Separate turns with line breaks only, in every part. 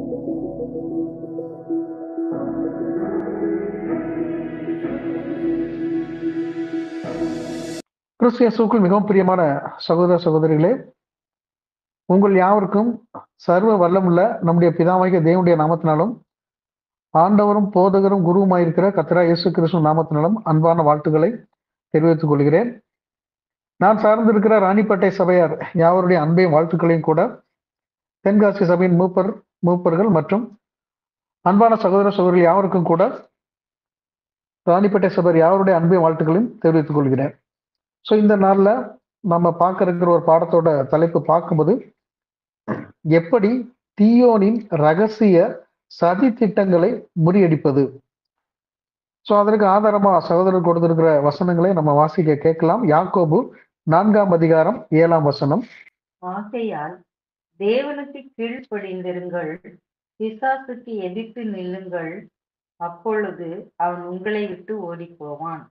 கிறிஸ்தியசுக்குள் மிகவும் பிரியமான சகோதர சகோதரிகளே உங்கள் யாவருக்கும் சர்வ வல்லமுள்ள நம்முடைய பிதாவாகிய தேவனுடைய நாமத்தினாலும் ஆண்டவரும் போதகரும் குருவுமாயிருக்கிற கத்திரா இயேசு கிறிஸ்து நாமத்தினாலும் அன்பான வாழ்த்துக்களை தெரிவித்துக் கொள்கிறேன் நான் சார்ந்திருக்கிற ராணிப்பேட்டை சபையார் யாவருடைய அன்பையும் வாழ்த்துக்களையும் கூட தென்காசி சபையின் மூப்பர் மூப்பர்கள் மற்றும் அன்பான சகோதர சகோதரிகள் யாவருக்கும் கூட ராணிப்பேட்டை சபையார் யாவருடைய அன்பையும் வாழ்த்துக்களையும் தெரிவித்துக் கொள்கிறேன் ஸோ இந்த நாளில் நம்ம பார்க்க இருக்கிற ஒரு பாடத்தோட தலைப்பு பார்க்கும்போது எப்படி தீயோனின் ரகசிய சதி திட்டங்களை முறியடிப்பது ஸோ அதற்கு ஆதாரமா சகோதரர் கொடுத்திருக்கிற வசனங்களை நம்ம வாசிக்க கேட்கலாம் யாக்கோபு நான்காம் அதிகாரம் ஏழாம் வசனம்
ஆகையால் தேவனுக்கு கீழ்ப்படிந்திருங்கள் பிசாசுக்கு எதிர்த்து நில்லுங்கள் அப்பொழுது அவன் உங்களை விட்டு ஓடிப் போவான்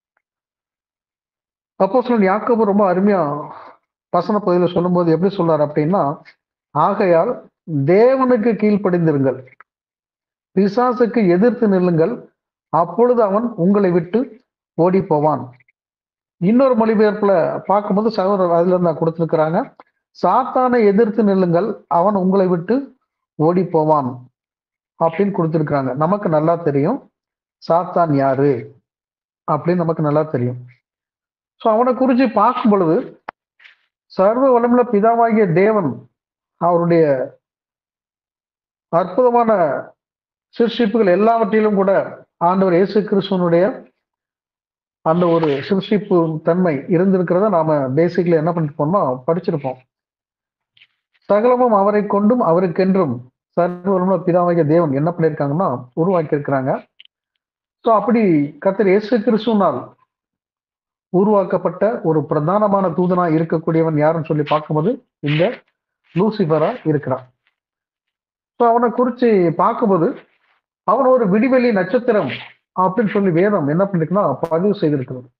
அப்போ யாக்கோபு ரொம்ப அருமையா வசன பகுதியில் சொல்லும்போது எப்படி சொல்றாரு அப்படின்னா ஆகையால் தேவனுக்கு கீழ்ப்படிந்திருங்கள் பிசாசுக்கு எதிர்த்து நில்லுங்கள் அப்பொழுது அவன் உங்களை விட்டு ஓடி போவான் இன்னொரு மொழிபெயர்ப்புல பார்க்கும்போது சகோதரர் அதுல இருந்தா கொடுத்துருக்கிறாங்க சாத்தானை எதிர்த்து நில்லுங்கள் அவன் உங்களை விட்டு ஓடி போவான் அப்படின்னு கொடுத்துருக்காங்க நமக்கு நல்லா தெரியும் சாத்தான் யாரு அப்படின்னு நமக்கு நல்லா தெரியும் ஸோ அவனை குறித்து பார்க்கும் பொழுது சர்வ வளமுள்ள பிதாவாகிய தேவன் அவருடைய அற்புதமான சிற்சிப்புகள் எல்லாவற்றிலும் கூட ஆண்டவர் இயேசு கிறிஸ்துவனுடைய அந்த ஒரு சிற்சிப்பு தன்மை இருந்திருக்கிறத நாம பேசிக்கலி என்ன பண்ணிருப்போம்னா படிச்சிருப்போம் சகலமும் அவரை கொண்டும் அவருக்கென்றும் சர்வ வளமுள்ள பிதாவாகிய தேவன் என்ன பண்ணியிருக்காங்கன்னா உருவாக்கி இருக்கிறாங்க ஸோ அப்படி கத்தர் இயேசு கிறிஸ்துவனால் உருவாக்கப்பட்ட ஒரு பிரதானமான தூதனா இருக்கக்கூடியவன் யாருன்னு சொல்லி பார்க்கும்போது இந்த லூசிபரா இருக்கிறான் ஸோ அவனை குறித்து பார்க்கும்போது அவன் ஒரு விடிவெளி நட்சத்திரம் அப்படின்னு சொல்லி வேதம் என்ன பண்ணிருக்குன்னா பதிவு செய்திருக்கிறது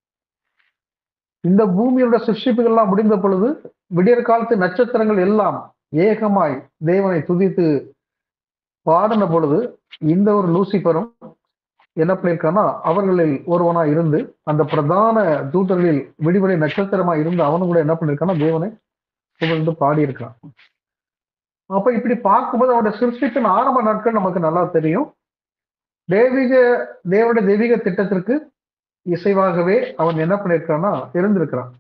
இந்த பூமியோட சிருஷ்டிப்புகள்லாம் முடிந்த பொழுது விடியற் காலத்து நட்சத்திரங்கள் எல்லாம் ஏகமாய் தேவனை துதித்து பாடின பொழுது இந்த ஒரு லூசிபரும் என்ன பண்ணியிருக்கான்னா அவர்களில் ஒருவனா இருந்து அந்த பிரதான தூதர்களில் விடிவெளி நட்சத்திரமா இருந்து அவனும் கூட என்ன பண்ணிருக்கான்னா தேவனை புகழ்ந்து பாடியிருக்கான் அப்ப இப்படி பார்க்கும்போது அவனுடைய சிருஷ்டிப்பின் ஆரம்ப நாட்கள் நமக்கு நல்லா தெரியும் தெய்வீக தேவனுடைய தெய்வீக திட்டத்திற்கு இசைவாகவே அவன் என்ன பண்ணியிருக்கான்னா இருந்திருக்கிறான்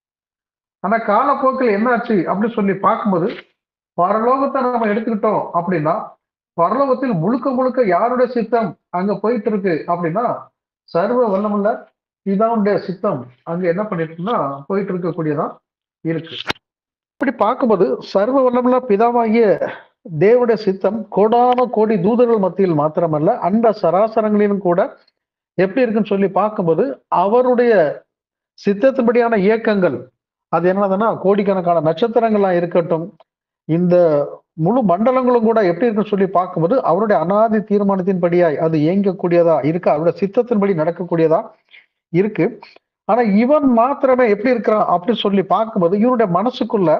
ஆனா காலப்போக்கில் என்னாச்சு அப்படின்னு சொல்லி பார்க்கும்போது பரலோகத்தை நம்ம எடுத்துக்கிட்டோம் அப்படின்னா பரலோகத்தில் முழுக்க முழுக்க யாருடைய சித்தம் அங்க போயிட்டு இருக்கு அப்படின்னா சர்வ வல்லமுள்ள பிதாவுடைய சித்தம் அங்க என்ன பண்ணிருக்குன்னா போயிட்டு இருக்கக்கூடியதா இருக்கு இப்படி பார்க்கும்போது சர்வ வல்லமுள்ள பிதாவாகிய தேவனுடைய சித்தம் கோடான கோடி தூதர்கள் மத்தியில் மாத்திரமல்ல அந்த சராசரங்களிலும் கூட எப்படி இருக்குன்னு சொல்லி பார்க்கும்போது அவருடைய சித்தத்தின்படியான இயக்கங்கள் அது என்னதுன்னா கோடிக்கணக்கான நட்சத்திரங்கள்லாம் இருக்கட்டும் இந்த முழு மண்டலங்களும் கூட எப்படி இருக்குன்னு சொல்லி பார்க்கும்போது அவருடைய அனாதி தீர்மானத்தின்படியாய் அது இயங்கக்கூடியதா இருக்கு அவருடைய சித்தத்தின்படி நடக்கக்கூடியதா இருக்கு ஆனா இவன் மாத்திரமே எப்படி இருக்கிறான் அப்படின்னு சொல்லி பார்க்கும்போது இவனுடைய மனசுக்குள்ள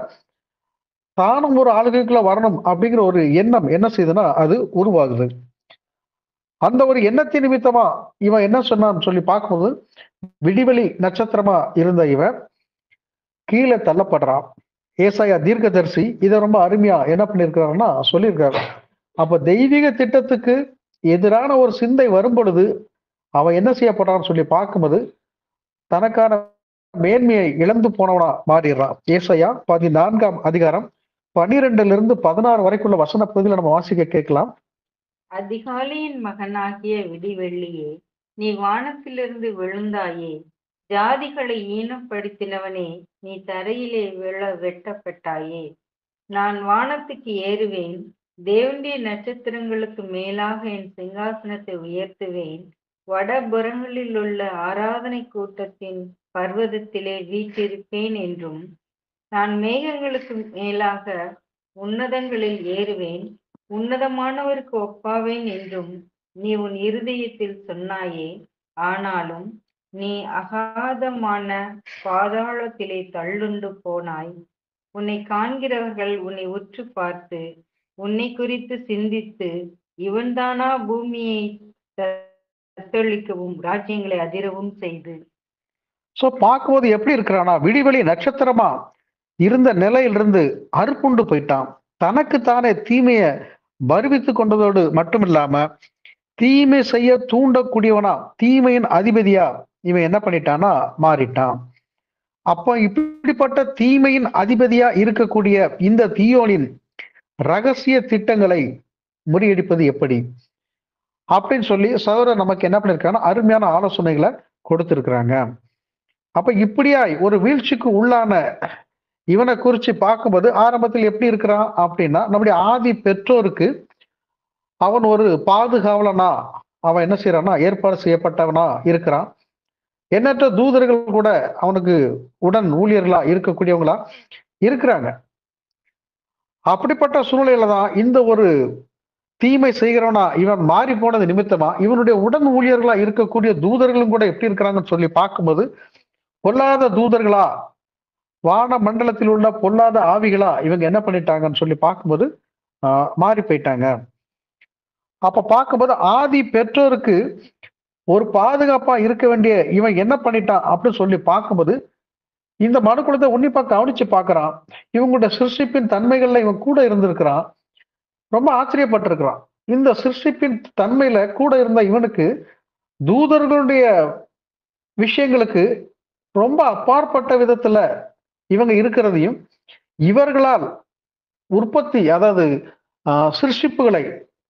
தானும் ஒரு ஆளுகைக்குள்ள வரணும் அப்படிங்கிற ஒரு எண்ணம் என்ன செய்யுதுன்னா அது உருவாகுது அந்த ஒரு எண்ணத்தின் நிமித்தமா இவன் என்ன சொன்னான்னு சொல்லி பார்க்கும்போது விடிவெளி நட்சத்திரமா இருந்த இவன் கீழே தள்ளப்படுறான் ஏசாயா தீர்க்கதரிசி இதை ரொம்ப அருமையா என்ன பண்ணியிருக்கிறாருன்னா சொல்லியிருக்காரு அப்ப தெய்வீக திட்டத்துக்கு எதிரான ஒரு சிந்தை வரும் பொழுது அவன் என்ன செய்யப்படுறான்னு சொல்லி பார்க்கும்போது தனக்கான மேன்மையை இழந்து போனவனா மாறிடுறான் ஏசையா பதினான்காம் அதிகாரம் பன்னிரெண்டுல இருந்து பதினாறு வரைக்குள்ள வசன பகுதியில் நம்ம வாசிக்க கேட்கலாம்
அதிகாலையின் மகனாகிய விடிவெள்ளியே நீ வானத்திலிருந்து விழுந்தாயே ஜாதிகளை ஈனப்படுத்தினவனே நீ தரையிலே விழ வெட்டப்பட்டாயே நான் வானத்துக்கு ஏறுவேன் தேவனுடைய நட்சத்திரங்களுக்கு மேலாக என் சிங்காசனத்தை உயர்த்துவேன் வடபுறங்களில் உள்ள ஆராதனை கூட்டத்தின் பர்வதத்திலே வீற்றிருப்பேன் என்றும் நான் மேகங்களுக்கு மேலாக உன்னதங்களில் ஏறுவேன் உன்னதமானவருக்கு ஒப்பாவேன் என்றும் நீ உன் இருதயத்தில் சொன்னாயே ஆனாலும் நீ அகாதமான பாதாளத்திலே தள்ளுண்டு போனாய் உன்னை காண்கிறவர்கள் உன்னை உற்று பார்த்து உன்னை குறித்து சிந்தித்து இவன்தானா பூமியை தத்தளிக்கவும் ராஜ்யங்களை அதிரவும் செய்து
சோ பார்க்கும்போது எப்படி இருக்கிறானா விடிவெளி நட்சத்திரமா இருந்த நிலையிலிருந்து அறுப்புண்டு போயிட்டான் தனக்கு தானே தீமைய வருவித்து கொண்டதோடு மட்டும் இல்லாம தீமை செய்ய தூண்டக்கூடியவனா தீமையின் அதிபதியா இவன் என்ன பண்ணிட்டானா மாறிட்டான் அப்ப இப்படிப்பட்ட தீமையின் அதிபதியா இருக்கக்கூடிய இந்த தீயோனின் ரகசிய திட்டங்களை முறியடிப்பது எப்படி அப்படின்னு சொல்லி சௌரர் நமக்கு என்ன பண்ணிருக்காங்கன்னா அருமையான ஆலோசனைகளை கொடுத்திருக்கிறாங்க அப்ப இப்படியாய் ஒரு வீழ்ச்சிக்கு உள்ளான இவனை குறிச்சு பார்க்கும்போது ஆரம்பத்தில் எப்படி இருக்கிறான் அப்படின்னா நம்முடைய ஆதி பெற்றோருக்கு அவன் ஒரு பாதுகாவலனா அவன் என்ன செய்யறான்னா ஏற்பாடு செய்யப்பட்டவனா இருக்கிறான் எண்ணற்ற தூதர்கள் கூட அவனுக்கு உடன் ஊழியர்களா இருக்கக்கூடியவங்களா இருக்கிறாங்க அப்படிப்பட்ட சூழ்நிலையில தான் இந்த ஒரு தீமை செய்கிறவனா இவன் மாறி போனது நிமித்தமா இவனுடைய உடன் ஊழியர்களா இருக்கக்கூடிய தூதர்களும் கூட எப்படி இருக்கிறாங்கன்னு சொல்லி பார்க்கும்போது பொல்லாத தூதர்களா வான மண்டலத்தில் உள்ள பொல்லாத ஆவிகளா இவங்க என்ன பண்ணிட்டாங்கன்னு சொல்லி பார்க்கும்போது ஆஹ் மாறி போயிட்டாங்க அப்ப பார்க்கும்போது ஆதி பெற்றோருக்கு ஒரு பாதுகாப்பா இருக்க வேண்டிய இவன் என்ன பண்ணிட்டான் அப்படின்னு சொல்லி பார்க்கும்போது இந்த மனுக்குலத்தை உன்னிப்பா கவனிச்சு பார்க்கறான் இவங்களுடைய சிருஷ்டிப்பின் தன்மைகள்ல இவன் கூட இருந்திருக்கிறான் ரொம்ப ஆச்சரியப்பட்டிருக்கிறான் இந்த சிருஷ்டிப்பின் தன்மையில கூட இருந்த இவனுக்கு தூதர்களுடைய விஷயங்களுக்கு ரொம்ப அப்பாற்பட்ட விதத்துல இவங்க இருக்கிறதையும் இவர்களால் உற்பத்தி அதாவது ஆஹ், சிருஷ்டிப்புகளை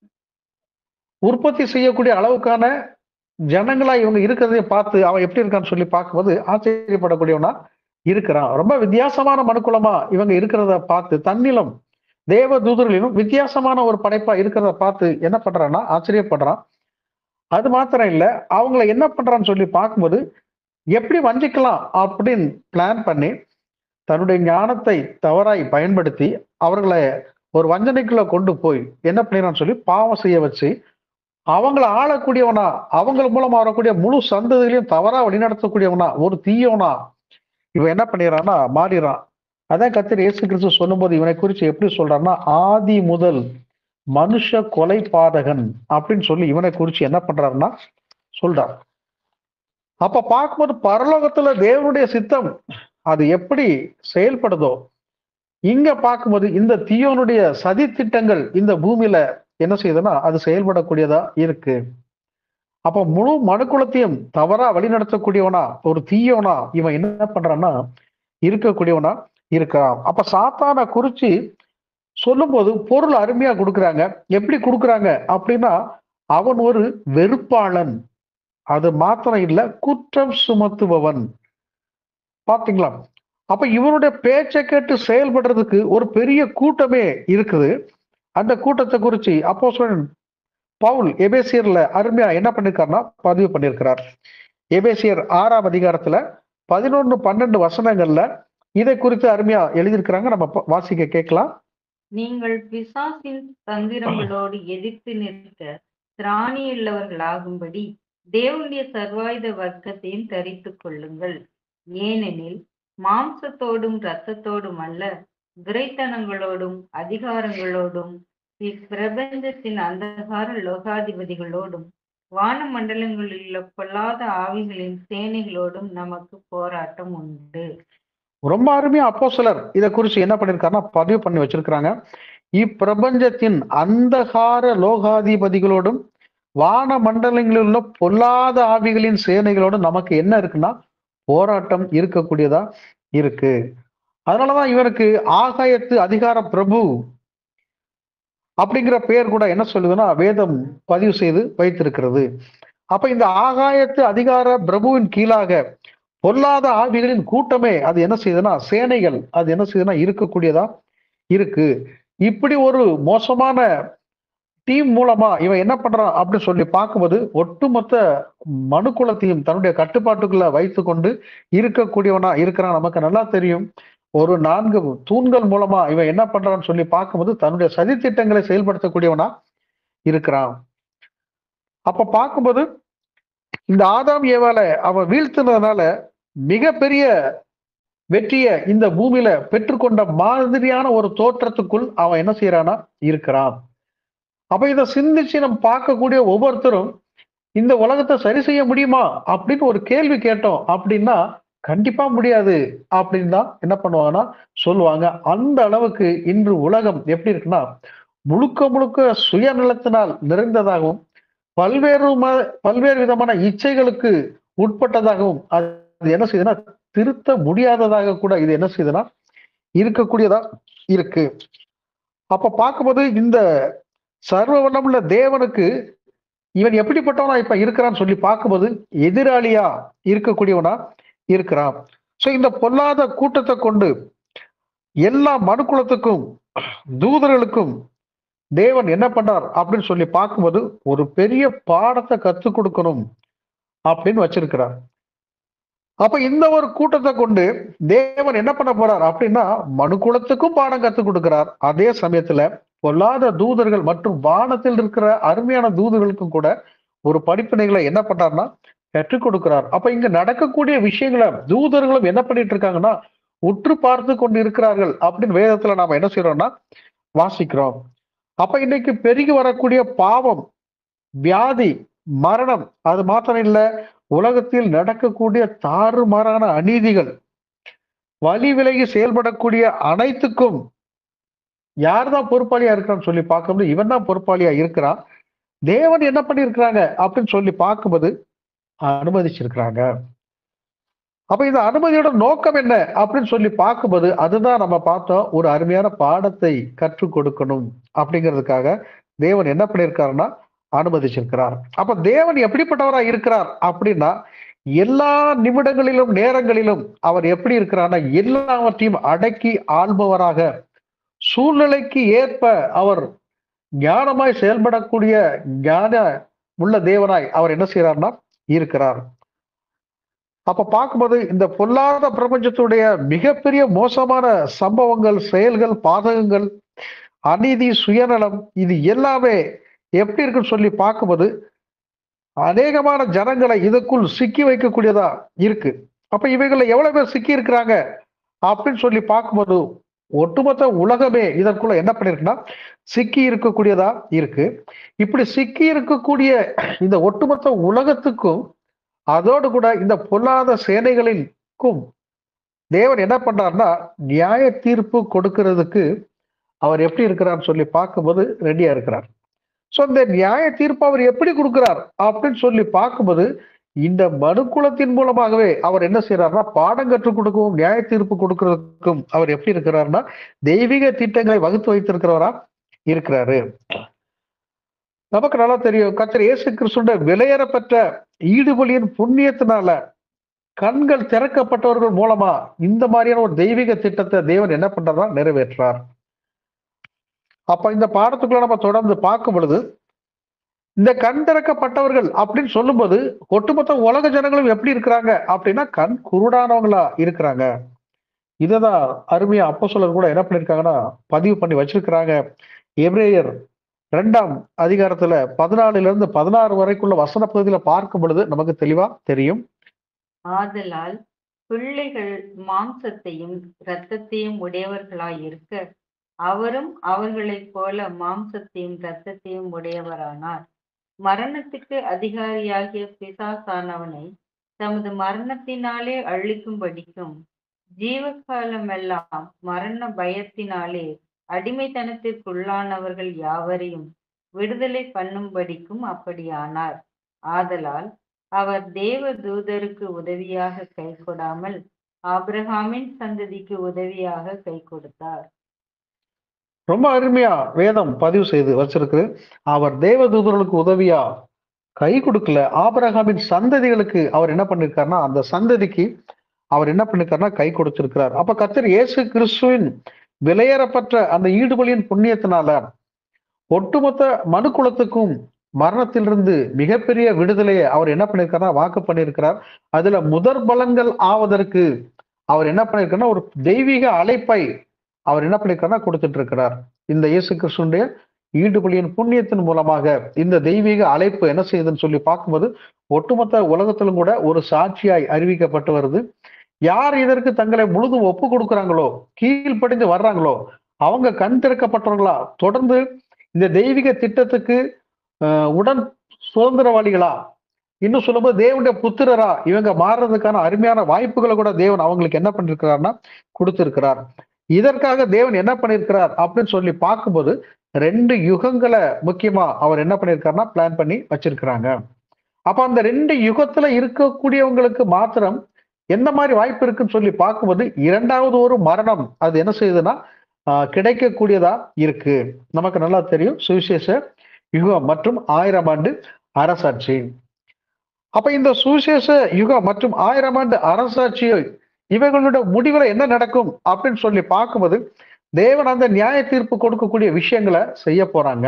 உற்பத்தி செய்யக்கூடிய அளவுக்கான ஜனங்களா இவங்க இருக்கிறதையும் பார்த்து அவன் எப்படி இருக்கான்னு சொல்லி பார்க்கும்போது ஆச்சரியப்படக்கூடியவனா இருக்கிறான் ரொம்ப வித்தியாசமான மனுக்குலமா இவங்க இருக்கிறத பார்த்து தன்னிலும் தேவ தூதர்களிலும் வித்தியாசமான ஒரு படைப்பா இருக்கிறத பார்த்து என்ன பண்றான்னா ஆச்சரியப்படுறான் அது மாத்திரம் இல்ல அவங்கள என்ன பண்றான்னு சொல்லி பார்க்கும்போது எப்படி வஞ்சிக்கலாம் அப்படின்னு பிளான் பண்ணி தன்னுடைய ஞானத்தை தவறாய் பயன்படுத்தி அவர்களை ஒரு வஞ்சனைக்குள்ள கொண்டு போய் என்ன பண்ணிடுறான்னு சொல்லி பாவம் செய்ய வச்சு அவங்கள ஆளக்கூடியவனா அவங்க மூலமா வரக்கூடிய முழு சந்ததிகளையும் தவறா வழிநடத்தக்கூடியவனா ஒரு தீயவனா இவன் என்ன பண்ணிடுறான்னா மாறிடுறான் அதான் கத்திர இயேசு கிறிஸ்து சொல்லும்போது இவனை குறித்து எப்படி சொல்றான்னா ஆதி முதல் மனுஷ கொலை பாதகன் அப்படின்னு சொல்லி இவனை குறித்து என்ன பண்றாருன்னா சொல்றார் அப்ப பார்க்கும்போது பரலோகத்துல தேவனுடைய சித்தம் அது எப்படி செயல்படுதோ இங்க பார்க்கும்போது இந்த தீயோனுடைய சதி திட்டங்கள் இந்த பூமியில என்ன செய்யுதுன்னா அது செயல்படக்கூடியதா இருக்கு அப்ப முழு மனுக்குலத்தையும் தவறா வழிநடத்தக்கூடியவனா ஒரு தீயோனா இவன் என்ன பண்றான்னா இருக்கக்கூடியவனா இருக்கான் அப்ப சாத்தான குறிச்சு சொல்லும்போது பொருள் அருமையா கொடுக்குறாங்க எப்படி கொடுக்குறாங்க அப்படின்னா அவன் ஒரு வெறுப்பாளன் அது மாத்திரம் இல்ல குற்றம் சுமத்துபவன் பாத்தீங்களா அப்ப இவனுடைய பேச்சை கேட்டு செயல்படுறதுக்கு ஒரு பெரிய கூட்டமே இருக்குது அந்த கூட்டத்தை குறிச்சு அப்போ பவுல் எபேசியர்ல அருமையா என்ன பண்ணிருக்காருன்னா பதிவு பண்ணியிருக்கிறார் எபேசியர் ஆறாம் அதிகாரத்துல பதினொன்னு பன்னெண்டு வசனங்கள்ல இதை குறித்து அருமையா எழுதியிருக்கிறாங்க நம்ம ப- வாசிக்க கேட்கலாம்
நீங்கள் பிசாசின் தந்திரங்களோடு எதிர்த்து நிற்க திராணியுள்ளவர்களாகும்படி தேவனுடைய சர்வாயுத வர்க்கத்தையும் தரித்துக் கொள்ளுங்கள் ஏனெனில் மாம்சத்தோடும் இரத்தத்தோடும் அல்ல துரைத்தனங்களோடும் அதிகாரங்களோடும் இப்பிரபஞ்சத்தின் அந்தகார லோகாதிபதிகளோடும் வானமண்டலங்களில் உள்ள பொல்லாத ஆவிகளின் சேனைகளோடும் நமக்கு போராட்டம் உண்டு
ரொம்ப அருமையா அப்போ சிலர் இதை குறித்து என்ன பண்ணிருக்காருன்னா பதிவு பண்ணி வச்சிருக்கிறாங்க இப்பிரபஞ்சத்தின் அந்தகார லோகாதிபதிகளோடும் வான மண்டலங்களில் உள்ள பொல்லாத ஆவிகளின் சேனைகளோடும் நமக்கு என்ன இருக்குன்னா போராட்டம் இருக்கக்கூடியதா இருக்கு அதனாலதான் இவருக்கு ஆகாயத்து அதிகார பிரபு அப்படிங்கிற பெயர் கூட என்ன சொல்லுதுன்னா வேதம் பதிவு செய்து வைத்திருக்கிறது அப்ப இந்த ஆகாயத்து அதிகார பிரபுவின் கீழாக பொல்லாத ஆவிகளின் கூட்டமே அது என்ன செய்யுதுன்னா சேனைகள் அது என்ன செய்யுதுன்னா இருக்கக்கூடியதா இருக்கு இப்படி ஒரு மோசமான டீம் மூலமா இவன் என்ன பண்றான் அப்படின்னு சொல்லி பார்க்கும்போது ஒட்டுமொத்த மனுக்குலத்தையும் தன்னுடைய கட்டுப்பாட்டுக்குள்ள வைத்து கொண்டு இருக்கக்கூடியவனா இருக்கிறான் நமக்கு நல்லா தெரியும் ஒரு நான்கு தூண்கள் மூலமா இவன் என்ன பண்றான்னு சொல்லி பார்க்கும்போது தன்னுடைய சதித்திட்டங்களை செயல்படுத்தக்கூடியவனா இருக்கிறான் அப்ப பார்க்கும்போது இந்த ஆதாம் ஏவால அவன் வீழ்த்தினதுனால மிகப்பெரிய வெற்றியை இந்த பூமியில பெற்றுக்கொண்ட மாதிரியான ஒரு தோற்றத்துக்குள் அவன் என்ன செய்யறானா இருக்கிறான் அப்ப இதை சிந்திச்சு நம்ம பார்க்கக்கூடிய ஒவ்வொருத்தரும் இந்த உலகத்தை சரி செய்ய முடியுமா அப்படின்னு ஒரு கேள்வி கேட்டோம் அப்படின்னா கண்டிப்பா முடியாது அப்படின்னு தான் என்ன பண்ணுவாங்கன்னா சொல்லுவாங்க அந்த அளவுக்கு இன்று உலகம் எப்படி இருக்குன்னா முழுக்க முழுக்க சுயநலத்தினால் நிறைந்ததாகவும் பல்வேறு ம- பல்வேறு விதமான இச்சைகளுக்கு உட்பட்டதாகவும் அது என்ன செய்யுதுன்னா திருத்த முடியாததாக கூட இது என்ன செய்யுதுன்னா இருக்கக்கூடியதா இருக்கு அப்ப பார்க்கும்போது இந்த சர்வ வல்லமுள்ள தேவனுக்கு இவன் எப்படிப்பட்டவனா இப்ப இருக்கிறான்னு சொல்லி பார்க்கும்போது எதிராளியா இருக்கக்கூடியவனா இருக்கிறான் சோ இந்த பொல்லாத கூட்டத்தை கொண்டு எல்லா மனுக்குலத்துக்கும் தூதர்களுக்கும் தேவன் என்ன பண்ணார் அப்படின்னு சொல்லி பார்க்கும்போது ஒரு பெரிய பாடத்தை கற்றுக் கொடுக்கணும் அப்படின்னு வச்சிருக்கிறார் அப்ப இந்த ஒரு கூட்டத்தை கொண்டு தேவன் என்ன பண்ண போறார் அப்படின்னா மனுக்குலத்துக்கும் பாடம் கற்றுக் கொடுக்கிறார் அதே சமயத்துல பொல்லாத தூதர்கள் மற்றும் வானத்தில் இருக்கிற அருமையான தூதர்களுக்கும் கூட ஒரு படிப்பினைகளை என்ன பண்றாருன்னா கற்றுக் கொடுக்கிறார் அப்ப இங்க நடக்கக்கூடிய விஷயங்களை தூதர்களும் என்ன பண்ணிட்டு இருக்காங்கன்னா உற்று பார்த்து கொண்டு இருக்கிறார்கள் அப்படின்னு வேதத்துல நாம என்ன செய்யறோம்னா வாசிக்கிறோம் அப்ப இன்னைக்கு பெருகி வரக்கூடிய பாவம் வியாதி மரணம் அது மாத்திரம் இல்ல உலகத்தில் நடக்கக்கூடிய தாறுமாறான அநீதிகள் வழி விலகி செயல்படக்கூடிய அனைத்துக்கும் யார் தான் பொறுப்பாளியா இருக்கிறான்னு சொல்லி பார்க்கும்போது இவன் தான் பொறுப்பாளியா இருக்கிறான் தேவன் என்ன பண்ணியிருக்கிறாங்க அப்படின்னு சொல்லி பார்க்கும்போது அனுமதிச்சிருக்கிறாங்க அப்ப இந்த அனுமதியோட நோக்கம் என்ன அப்படின்னு சொல்லி பார்க்கும்போது அதுதான் நம்ம பார்த்தோம் ஒரு அருமையான பாடத்தை கற்றுக் கொடுக்கணும் அப்படிங்கிறதுக்காக தேவன் என்ன பண்ணியிருக்காருன்னா அனுமதிச்சிருக்கிறார் அப்ப தேவன் எப்படிப்பட்டவரா இருக்கிறார் அப்படின்னா எல்லா நிமிடங்களிலும் நேரங்களிலும் அவர் எப்படி இருக்கிறார்னா எல்லாவற்றையும் அடக்கி ஆள்பவராக சூழ்நிலைக்கு ஏற்ப அவர் ஞானமாய் செயல்படக்கூடிய ஞான உள்ள தேவனாய் அவர் என்ன செய்யறார்னா இருக்கிறார் அப்ப பார்க்கும்போது இந்த பொல்லாத பிரபஞ்சத்துடைய மிகப்பெரிய மோசமான சம்பவங்கள் செயல்கள் பாதகங்கள் அநீதி சுயநலம் இது எல்லாமே எப்படி இருக்குன்னு சொல்லி பார்க்கும்போது அநேகமான ஜனங்களை இதுக்குள் சிக்கி வைக்கக்கூடியதா இருக்கு அப்ப இவைகளை எவ்வளவு பேர் சிக்கி இருக்கிறாங்க அப்படின்னு சொல்லி பார்க்கும்போது ஒட்டுமொத்த உலகமே இதற்குள்ள என்ன பண்ணிருக்குன்னா சிக்கி இருக்கக்கூடியதா இருக்கு இப்படி சிக்கி இருக்கக்கூடிய இந்த ஒட்டுமொத்த உலகத்துக்கும் அதோடு கூட இந்த பொல்லாத சேனைகளிற்கும் தேவன் என்ன பண்றாருன்னா நியாய தீர்ப்பு கொடுக்கிறதுக்கு அவர் எப்படி இருக்கிறார்னு சொல்லி பார்க்கும்போது ரெடியா இருக்கிறார் சோ இந்த நியாய தீர்ப்பு அவர் எப்படி கொடுக்கிறார் அப்படின்னு சொல்லி பார்க்கும்போது இந்த மனுக்குலத்தின் மூலமாகவே அவர் என்ன செய்யறாருன்னா பாடம் கற்றுக் கொடுக்கவும் நியாய தீர்ப்பு கொடுக்கிறதுக்கும் அவர் எப்படி இருக்கிறாருன்னா தெய்வீக திட்டங்களை வகுத்து வைத்திருக்கிறவரா இருக்கிறாரு நமக்கு நல்லா தெரியும் கத்தர் இயேசு கிறிஸ்துடைய விலையேறப்பெற்ற ஈடுபலியின் புண்ணியத்தினால கண்கள் திறக்கப்பட்டவர்கள் மூலமா இந்த மாதிரியான ஒரு தெய்வீக திட்டத்தை தேவன் என்ன பண்றதா நிறைவேற்றார் அப்ப இந்த பாடத்துக்குள்ள நம்ம தொடர்ந்து பார்க்கும் பொழுது இந்த கண் திறக்கப்பட்டவர்கள் அப்படின்னு சொல்லும்போது ஒட்டுமொத்த உலக ஜனங்களும் எப்படி இருக்கிறாங்க அப்படின்னா கண் குருடானவங்களா இருக்கிறாங்க இததான் அருமையா அப்போ கூட என்ன பண்ணிருக்காங்கன்னா பதிவு பண்ணி வச்சிருக்கிறாங்க எப்ரேயர் ரெண்டாம் அதிகாரத்துல பதினாலுல இருந்து பதினாறு வரைக்குள்ள வசன பகுதியில பார்க்கும் பொழுது நமக்கு தெளிவா தெரியும்
ஆதலால் பிள்ளைகள் மாம்சத்தையும் இரத்தத்தையும் உடையவர்களாய் இருக்க அவரும் அவர்களைப் போல மாம்சத்தையும் இரத்தத்தையும் உடையவரானார் மரணத்துக்கு அதிகாரியாகிய பிசாசானவனை தமது மரணத்தினாலே அழிக்கும்படிக்கும் ஜீவகாலமெல்லாம் மரண பயத்தினாலே அடிமைத்தனத்திற்குள்ளானவர்கள் யாவரையும் விடுதலை பண்ணும்படிக்கும் அப்படியானார் ஆதலால் அவர் தேவ தூதருக்கு உதவியாக கை கொடாமல் ஆபிரகாமின் சந்ததிக்கு உதவியாக கை கொடுத்தார்
ரொம்ப அருமையா வேதம் பதிவு செய்து வச்சிருக்கு அவர் தேவதூதர்களுக்கு உதவியா கை கொடுக்கல ஆபரகாமின் சந்ததிகளுக்கு அவர் என்ன பண்ணிருக்காருன்னா அந்த சந்ததிக்கு அவர் என்ன பண்ணிருக்காருன்னா கை கொடுத்திருக்கிறார் அப்ப கத்தர் இயேசு கிறிஸ்துவின் விலையேறப்பட்ட அந்த ஈடுபலியின் புண்ணியத்தினால ஒட்டுமொத்த மனுக்குலத்துக்கும் மரணத்திலிருந்து மிகப்பெரிய விடுதலையை அவர் என்ன பண்ணிருக்காருன்னா வாக்கு பண்ணியிருக்கிறார் அதுல முதற் பலன்கள் ஆவதற்கு அவர் என்ன பண்ணிருக்காருன்னா ஒரு தெய்வீக அழைப்பை அவர் என்ன பண்ணிருக்காருன்னா கொடுத்துட்டு இருக்கிறார் இந்த இயேசு கிறிஸ்துடைய ஈடுபலியின் புண்ணியத்தின் மூலமாக இந்த தெய்வீக அழைப்பு என்ன செய்யுதுன்னு சொல்லி பார்க்கும்போது ஒட்டுமொத்த உலகத்திலும் கூட ஒரு சாட்சியாய் அறிவிக்கப்பட்டு வருது யார் இதற்கு தங்களை முழுதும் ஒப்பு கொடுக்குறாங்களோ கீழ்ப்படிந்து வர்றாங்களோ அவங்க கண் திறக்கப்பட்டவர்களா தொடர்ந்து இந்த தெய்வீக திட்டத்துக்கு அஹ், உடன் சுதந்திரவாளிகளா இன்னும் சொல்லும்போது தேவனுடைய புத்திரரா இவங்க மாறுறதுக்கான அருமையான வாய்ப்புகளை கூட தேவன் அவங்களுக்கு என்ன பண்ணிருக்கிறார்னா கொடுத்திருக்கிறார் இதற்காக தேவன் என்ன பண்ணியிருக்கிறார் அப்படின்னு சொல்லி பார்க்கும்போது ரெண்டு யுகங்களை முக்கியமா அவர் என்ன பண்ணியிருக்காருன்னா பிளான் பண்ணி வச்சிருக்கிறாங்க அப்ப அந்த ரெண்டு யுகத்துல இருக்கக்கூடியவங்களுக்கு மாத்திரம் எந்த மாதிரி வாய்ப்பு இருக்குன்னு சொல்லி பார்க்கும்போது இரண்டாவது ஒரு மரணம் அது என்ன செய்யுதுன்னா ஆஹ், கிடைக்கக்கூடியதா இருக்கு நமக்கு நல்லா தெரியும் சுவிசேஷ யுகம் மற்றும் ஆயிரம் ஆண்டு அரசாட்சி அப்ப இந்த சுவிசேஷ யுகம் மற்றும் ஆயிரம் ஆண்டு அரசாட்சியை இவர்களுடைய முடிவுல என்ன நடக்கும் அப்படின்னு சொல்லி பார்க்கும்போது தேவன் அந்த நியாய தீர்ப்பு கொடுக்கக்கூடிய விஷயங்களை செய்ய போறாங்க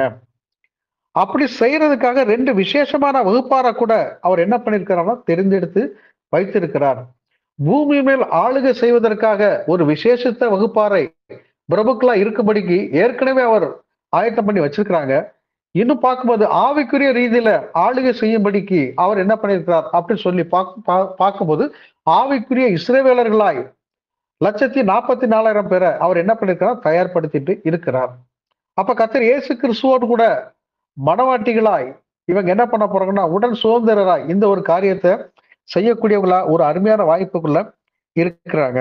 அப்படி செய்யறதுக்காக ரெண்டு விசேஷமான வகுப்பார கூட அவர் என்ன பண்ணிருக்கிறார்னா தெரிந்தெடுத்து வைத்திருக்கிறார் பூமி மேல் ஆளுகை செய்வதற்காக ஒரு விசேஷத்த வகுப்பாரை பிரபுக்களா இருக்கும்படிக்கு ஏற்கனவே அவர் ஆயத்தம் பண்ணி வச்சிருக்கிறாங்க இன்னும் பார்க்கும்போது ஆவிக்குரிய ரீதியில ஆளுகை செய்யும்படிக்கு அவர் என்ன பண்ணியிருக்கிறார் அப்படின்னு சொல்லி பார்க்க- பா- பார்க்கும்போது ஆவிக்குரிய இஸ்ரேவேலர்களாய் லட்சத்தி நாற்பத்தி நாலாயிரம் பேரை அவர் என்ன பண்ணிருக்கிறார் தயார்படுத்திட்டு இருக்கிறார் அப்ப கத்தர் இயேசு கிறிஸ்துவோடு கூட மனவாட்டிகளாய் இவங்க என்ன பண்ண போறாங்கன்னா உடன் சுதந்திரராய் இந்த ஒரு காரியத்தை செய்யக்கூடியவங்களா ஒரு அருமையான வாய்ப்புக்குள்ள இருக்கிறாங்க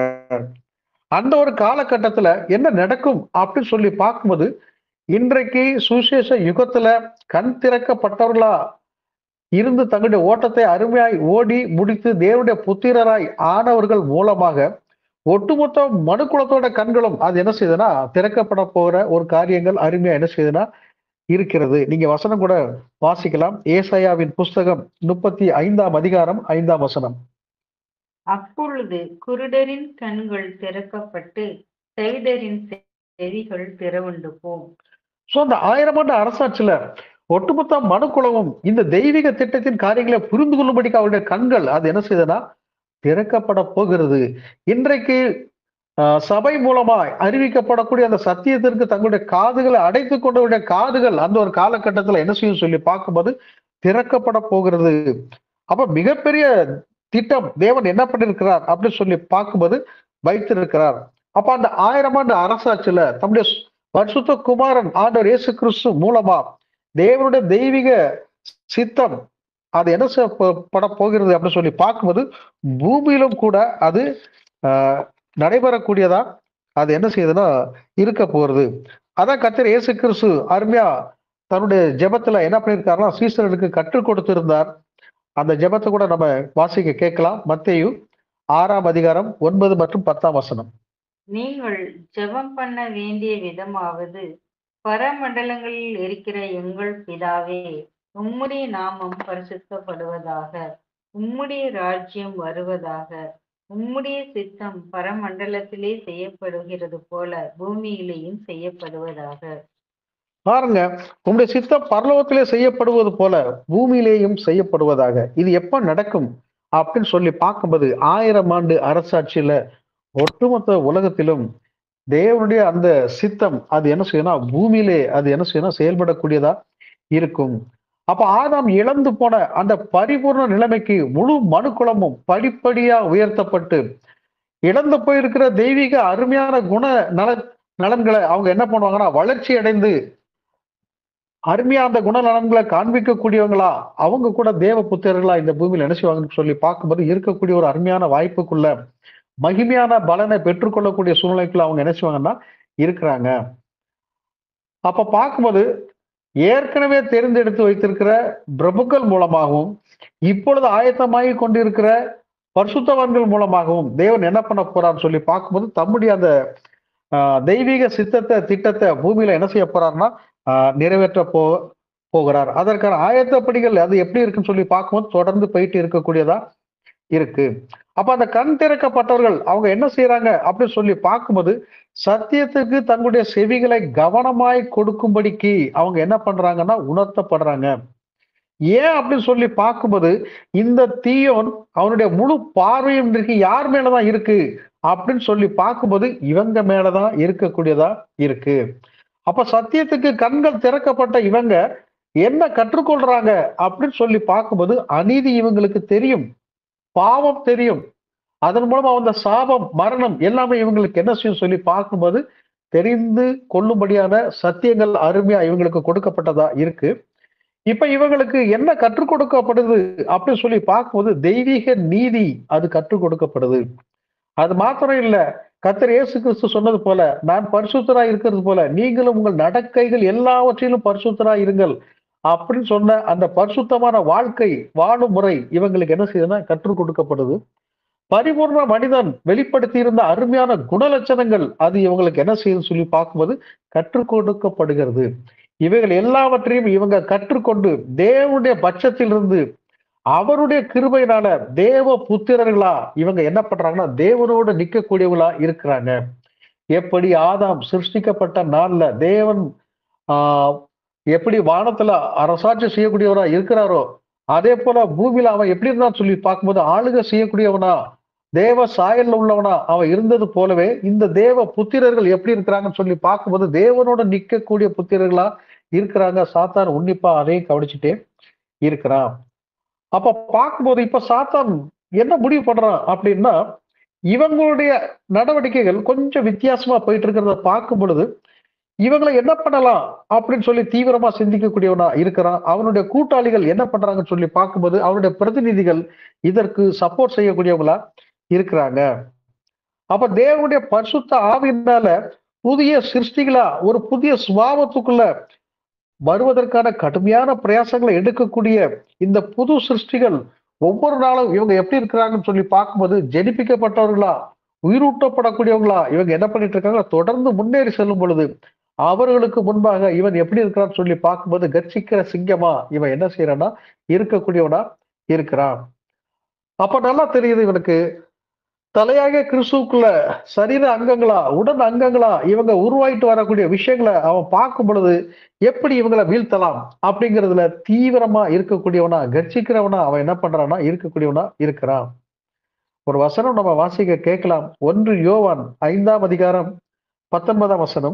அந்த ஒரு காலகட்டத்துல என்ன நடக்கும் அப்படின்னு சொல்லி பார்க்கும்போது இன்றைக்கு சுசேஷ யுகத்துல கண் திறக்கப்பட்டவர்களா இருந்து தங்களுடைய ஓட்டத்தை அருமையாய் ஓடி முடித்து தேவனுடைய புத்திரராய் ஆனவர்கள் மூலமாக ஒட்டுமொத்த மனுக்குலத்தோட கண்களும் அது என்ன செய்யுதுன்னா திறக்கப்பட போகிற ஒரு காரியங்கள் அருமையா என்ன செய்யுதுன்னா இருக்கிறது நீங்க வசனம் கூட வாசிக்கலாம் ஏசாயாவின் புஸ்தகம் முப்பத்தி ஐந்தாம் அதிகாரம் ஐந்தாம் வசனம்
அப்பொழுது குருடரின் கண்கள் திறக்கப்பட்டு செவிடரின் செவிகள் திறவுண்டு போம்
சோ அந்த ஆயிரம் ஆண்டு அரசாட்சியில ஒட்டுமொத்த மனுக்குலமும் இந்த தெய்வீக திட்டத்தின் காரியங்களை புரிந்து கொள்ளும்படிக்கு அவருடைய கண்கள் அது என்ன செய்யுதுன்னா திறக்கப்பட போகிறது இன்றைக்கு ஆஹ், சபை மூலமாய் அறிவிக்கப்படக்கூடிய அந்த சத்தியத்திற்கு தங்களுடைய காதுகளை அடைத்து கொண்டவருடைய காதுகள் அந்த ஒரு காலகட்டத்துல என்ன செய்யும் சொல்லி பார்க்கும்போது திறக்கப்பட போகிறது அப்ப மிகப்பெரிய திட்டம் தேவன் என்ன பண்ணிருக்கிறார் அப்படின்னு சொல்லி பார்க்கும்போது வைத்திருக்கிறார் அப்ப அந்த ஆயிரம் ஆண்டு அரசாட்சியில தம்முடைய பரிசுத்த குமாரன் ஆண்டவர் இயேசு கிறிஸ்து மூலமா தேவனுடைய தெய்வீக சித்தம் அது என்ன செய்யப்பட போகிறது அப்படின்னு சொல்லி பார்க்கும்போது பூமியிலும் கூட அது ஆஹ், நடைபெறக்கூடியதா அது என்ன செய்யுதுன்னா இருக்க போறது அதான் கத்தர் இயேசு கிறிஸ்து அருமையா தன்னுடைய ஜெபத்துல என்ன பண்ணியிருக்காருன்னா சீசர்களுக்கு கற்றுக் கொடுத்திருந்தார் அந்த ஜெபத்தை கூட நம்ம வாசிக்க கேட்கலாம் மத்தேயு ஆறாம் அதிகாரம் ஒன்பது மற்றும் பத்தாம் வசனம்
நீங்கள் ஜெபம் பண்ண வேண்டிய விதமாவது பரமண்டலங்களில் இருக்கிற எங்கள் பிதாவே உம்முடைய நாமம் பரிசுத்தப்படுவதாக உம்முடைய ராஜ்யம் வருவதாக உம்முடைய சித்தம் பரமண்டலத்திலே செய்யப்படுகிறது போல பூமியிலேயும் செய்யப்படுவதாக
பாருங்க உங்களுடைய சித்தம் பரலோகத்திலே செய்யப்படுவது போல பூமியிலேயும் செய்யப்படுவதாக இது எப்ப நடக்கும் அப்படின்னு சொல்லி பார்க்கும்போது ஆயிரம் ஆண்டு அரசாட்சியில ஒட்டுமொத்த உலகத்திலும் தேவனுடைய அந்த சித்தம் அது என்ன செய்யணும்னா பூமியிலே அது என்ன செய்யணும் செயல்படக்கூடியதா இருக்கும் அப்ப ஆதாம் இழந்து போன அந்த பரிபூர்ண நிலைமைக்கு முழு மனுக்குலமும் படிப்படியா உயர்த்தப்பட்டு இழந்து போயிருக்கிற தெய்வீக அருமையான குண நல நலன்களை அவங்க என்ன பண்ணுவாங்கன்னா வளர்ச்சி அடைந்து அருமையா அந்த குணநலன்களை காண்பிக்கக்கூடியவங்களா அவங்க கூட தேவ புத்திரர்களா இந்த பூமியில என்ன செய்வாங்கன்னு சொல்லி பார்க்கும்போது இருக்கக்கூடிய ஒரு அருமையான வாய்ப்புக்குள்ள மகிமையான பலனை பெற்றுக்கொள்ளக்கூடிய சூழ்நிலைக்குள்ள அவங்க என்ன செய்வாங்கன்னா இருக்கிறாங்க அப்ப பார்க்கும்போது ஏற்கனவே தேர்ந்தெடுத்து வைத்திருக்கிற பிரபுக்கள் மூலமாகவும் இப்பொழுது ஆயத்தமாகி கொண்டிருக்கிற பரிசுத்தவான்கள் மூலமாகவும் தேவன் என்ன பண்ண போறான்னு சொல்லி பார்க்கும்போது தம்முடைய அந்த ஆஹ், தெய்வீக சித்தத்தை திட்டத்தை பூமியில என்ன செய்ய போறாருன்னா ஆஹ், நிறைவேற்ற போ போகிறார் அதற்கான ஆயத்தப்படிகள் அது எப்படி இருக்குன்னு சொல்லி பார்க்கும்போது தொடர்ந்து போயிட்டு இருக்கக்கூடியதா இருக்கு அப்ப அந்த கண் திறக்கப்பட்டவர்கள் அவங்க என்ன செய்யறாங்க அப்படின்னு சொல்லி பார்க்கும்போது சத்தியத்துக்கு தங்களுடைய செவிகளை கவனமாய் கொடுக்கும்படிக்கு அவங்க என்ன பண்றாங்கன்னா உணர்த்தப்படுறாங்க ஏன் அப்படின்னு சொல்லி பார்க்கும்போது இந்த தீயோன் அவனுடைய முழு பார்வையும் இன்றைக்கு யார் மேலதான் இருக்கு அப்படின்னு சொல்லி பார்க்கும்போது இவங்க மேலதான் இருக்கக்கூடியதா இருக்கு அப்ப சத்தியத்துக்கு கண்கள் திறக்கப்பட்ட இவங்க என்ன கற்றுக்கொள்றாங்க அப்படின்னு சொல்லி பார்க்கும்போது அநீதி இவங்களுக்கு தெரியும் பாவம் தெரியும் அதன் மூலமா வந்த சாபம் மரணம் எல்லாமே இவங்களுக்கு என்ன செய்யும் சொல்லி பார்க்கும்போது தெரிந்து கொள்ளும்படியான சத்தியங்கள் அருமையா இவங்களுக்கு கொடுக்கப்பட்டதா இருக்கு இப்ப இவங்களுக்கு என்ன கற்றுக் கொடுக்கப்படுது அப்படின்னு சொல்லி பார்க்கும்போது தெய்வீக நீதி அது கற்றுக் கொடுக்கப்படுது அது மாத்திரம் இல்ல கத்தர் இயேசு கிறிஸ்து சொன்னது போல நான் பரிசுத்தரா இருக்கிறது போல நீங்களும் உங்கள் நடக்கைகள் எல்லாவற்றிலும் பரிசுத்தரா இருங்கள் அப்படின்னு சொன்ன அந்த பரிசுத்தமான வாழ்க்கை வாழும் முறை இவங்களுக்கு என்ன செய்யுதுன்னா கற்றுக் கொடுக்கப்படுது பரிபூர்ண மனிதன் வெளிப்படுத்தி இருந்த அருமையான குணலட்சணங்கள் அது இவங்களுக்கு என்ன செய்யுதுன்னு சொல்லி பார்க்கும்போது கற்றுக் கொடுக்கப்படுகிறது இவைகள் எல்லாவற்றையும் இவங்க கற்றுக்கொண்டு தேவனுடைய பட்சத்திலிருந்து அவருடைய கிருபையினால தேவ புத்திரர்களா இவங்க என்ன பண்றாங்கன்னா தேவனோடு நிற்கக்கூடியவங்களா இருக்கிறாங்க எப்படி ஆதாம் சிருஷ்டிக்கப்பட்ட நாள்ல தேவன் ஆஹ் எப்படி வானத்துல அரசாட்சி செய்யக்கூடியவரா இருக்கிறாரோ அதே போல பூமியில அவன் எப்படி இருந்தான்னு சொல்லி பார்க்கும்போது ஆளுகை செய்யக்கூடியவனா தேவ சாயல்ல உள்ளவனா அவன் இருந்தது போலவே இந்த தேவ புத்திரர்கள் எப்படி இருக்கிறாங்கன்னு சொல்லி பார்க்கும்போது தேவனோட நிற்கக்கூடிய புத்திரர்களா இருக்கிறாங்க சாத்தான் உன்னிப்பா அதையும் கவனிச்சுட்டே இருக்கிறான் அப்ப பார்க்கும்போது இப்ப சாத்தான் என்ன முடிவு பண்றான் அப்படின்னா இவங்களுடைய நடவடிக்கைகள் கொஞ்சம் வித்தியாசமா போயிட்டு இருக்கிறத பார்க்கும் பொழுது இவங்களை என்ன பண்ணலாம் அப்படின்னு சொல்லி தீவிரமா சிந்திக்கக்கூடியவனா இருக்கிறான் அவனுடைய கூட்டாளிகள் என்ன பண்றாங்கன்னு சொல்லி பார்க்கும்போது அவனுடைய பிரதிநிதிகள் இதற்கு சப்போர்ட் செய்யக்கூடியவங்களா இருக்கிறாங்க அப்ப தேவனுடைய பரிசுத்த ஆவியினால புதிய சிருஷ்டிகளா ஒரு புதிய சுபாவத்துக்குள்ள வருவதற்கான கடுமையான பிரயாசங்களை எடுக்கக்கூடிய இந்த புது சிருஷ்டிகள் ஒவ்வொரு நாளும் இவங்க எப்படி இருக்கிறாங்கன்னு சொல்லி பார்க்கும்போது ஜெனிப்பிக்கப்பட்டவர்களா உயிரூட்டப்படக்கூடியவங்களா இவங்க என்ன பண்ணிட்டு இருக்காங்க தொடர்ந்து முன்னேறி செல்லும் பொழுது அவர்களுக்கு முன்பாக இவன் எப்படி இருக்கிறான்னு சொல்லி பார்க்கும்போது கர்ச்சிக்கிற சிங்கமா இவன் என்ன செய்யறான்னா இருக்கக்கூடியவனா இருக்கிறான் அப்ப நல்லா தெரியுது இவனுக்கு தலையாக கிறிஸ்துக்குள்ள சரீர அங்கங்களா உடல் அங்கங்களா இவங்க உருவாயிட்டு வரக்கூடிய விஷயங்களை அவன் பார்க்கும் பொழுது எப்படி இவங்களை வீழ்த்தலாம் அப்படிங்கிறதுல தீவிரமா இருக்கக்கூடியவனா கர்ச்சிக்கிறவனா அவன் என்ன பண்றான்னா இருக்கக்கூடியவனா இருக்கிறான் ஒரு வசனம் நம்ம வாசிக்க கேட்கலாம் ஒன்று யோவான் ஐந்தாம் அதிகாரம் பத்தொன்பதாம் வசனம்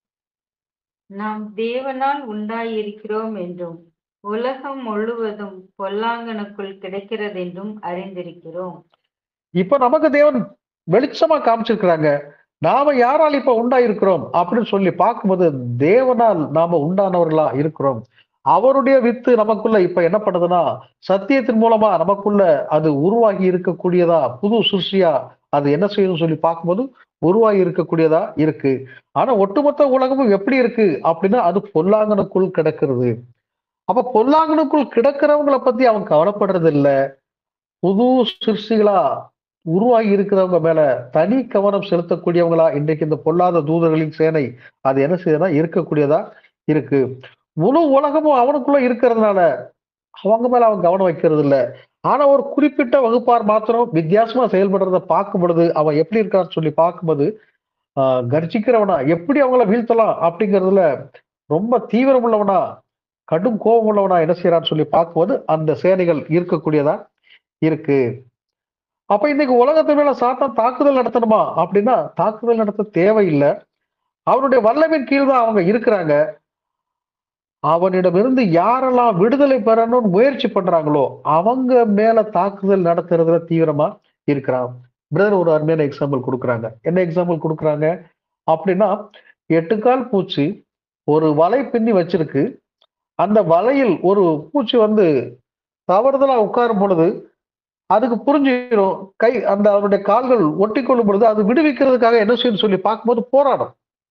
நாம் தேவனால் உண்டாயிருக்கிறோம் என்றும் உலகம் முழுவதும் பொல்லாங்கனுக்குள் கிடைக்கிறதென்றும் அறிந்திருக்கிறோம்
இப்ப நமக்கு தேவன் வெளிச்சமா காமிச்சிருக்கிறாங்க நாம யாரால் இப்ப உண்டாயிருக்கிறோம் அப்படின்னு சொல்லி பார்க்கும்போது தேவனால் நாம உண்டானவர்களா இருக்கிறோம் அவருடைய வித்து நமக்குள்ள இப்ப என்ன பண்ணுதுன்னா சத்தியத்தின் மூலமா நமக்குள்ள அது உருவாகி இருக்கக்கூடியதா புது சுஷ்டியா அது என்ன செய்யுதுன்னு சொல்லி பார்க்கும்போது உருவாகி இருக்கக்கூடியதா இருக்கு ஆனா ஒட்டுமொத்த உலகமும் எப்படி இருக்கு அப்படின்னா அது பொல்லாங்கனுக்குள் கிடக்கிறது அப்ப பொல்லாங்கனுக்குள் கிடக்கிறவங்களை பத்தி அவன் கவலைப்படுறது இல்ல புது சிருஷ்டிகளா உருவாகி இருக்கிறவங்க மேல தனி கவனம் செலுத்தக்கூடியவங்களா இன்றைக்கு இந்த பொல்லாத தூதர்களின் சேனை அது என்ன செய்யுதுன்னா இருக்கக்கூடியதா இருக்கு முழு உலகமும் அவனுக்குள்ள இருக்கிறதுனால அவங்க மேல அவன் கவனம் வைக்கிறது இல்ல ஆனா ஒரு குறிப்பிட்ட வகுப்பார் மாத்திரம் வித்தியாசமா செயல்படுறத பார்க்கும் பொழுது அவன் எப்படி இருக்கான்னு சொல்லி பார்க்கும்போது ஆஹ் கர்ஜிக்கிறவனா எப்படி அவங்கள வீழ்த்தலாம் அப்படிங்கிறதுல ரொம்ப தீவிரம் உள்ளவனா கடும் கோபம் உள்ளவனா என்ன செய்யறான்னு சொல்லி பார்க்கும்போது அந்த சேனைகள் இருக்கக்கூடியதா இருக்கு அப்ப இன்னைக்கு உலகத்து மேல சாத்தான் தாக்குதல் நடத்தணுமா அப்படின்னா தாக்குதல் நடத்த தேவையில்லை அவனுடைய வல்லவின் கீழ் தான் அவங்க இருக்கிறாங்க அவனிடமிருந்து யாரெல்லாம் விடுதலை பெறணும்னு முயற்சி பண்றாங்களோ அவங்க மேல தாக்குதல் நடத்துறதுல தீவிரமா இருக்கிறான் பிரதர் ஒரு அருமையான எக்ஸாம்பிள் கொடுக்குறாங்க என்ன எக்ஸாம்பிள் கொடுக்குறாங்க அப்படின்னா எட்டுக்கால் பூச்சி ஒரு வலை பின்னி வச்சிருக்கு அந்த வலையில் ஒரு பூச்சி வந்து தவறுதலா உட்காரும் பொழுது அதுக்கு புரிஞ்சிடும் கை அந்த அவருடைய கால்கள் ஒட்டி கொள்ளும் பொழுது அது விடுவிக்கிறதுக்காக என்ன செய்யணும் சொல்லி பார்க்கும்போது போராடும்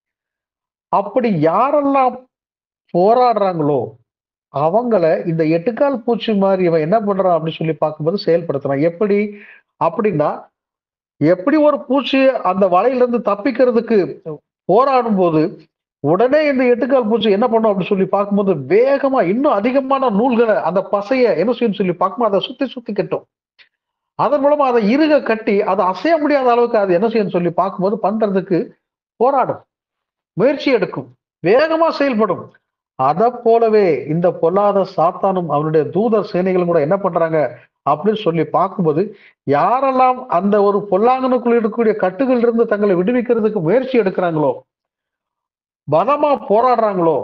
அப்படி யாரெல்லாம் போராடுறாங்களோ அவங்கள இந்த எட்டுக்கால் பூச்சி மாதிரி இவன் என்ன பண்றான் அப்படின்னு சொல்லி பார்க்கும்போது செயல்படுத்துறான் எப்படி அப்படின்னா எப்படி ஒரு பூச்சி அந்த வலையிலிருந்து தப்பிக்கிறதுக்கு போராடும் போது உடனே இந்த எட்டுக்கால் பூச்சி என்ன பண்ணும் அப்படின்னு சொல்லி பார்க்கும்போது வேகமா இன்னும் அதிகமான நூல்களை அந்த பசைய என்ன செய்யும் சொல்லி பார்க்கும்போது அதை சுத்தி சுத்தி கட்டும் அதன் மூலமா அதை இறுக கட்டி அதை அசைய முடியாத அளவுக்கு அது என்ன செய்யும் சொல்லி பார்க்கும்போது பண்றதுக்கு போராடும் முயற்சி எடுக்கும் வேகமா செயல்படும் அதை போலவே இந்த பொல்லாத சாத்தானும் அவனுடைய தூதர் சேனைகளும் கூட என்ன பண்றாங்க அப்படின்னு சொல்லி பார்க்கும்போது யாரெல்லாம் அந்த ஒரு பொல்லாங்கனுக்குள் இருக்கக்கூடிய கட்டுகள் இருந்து தங்களை விடுவிக்கிறதுக்கு முயற்சி எடுக்கிறாங்களோ பலமா போராடுறாங்களோ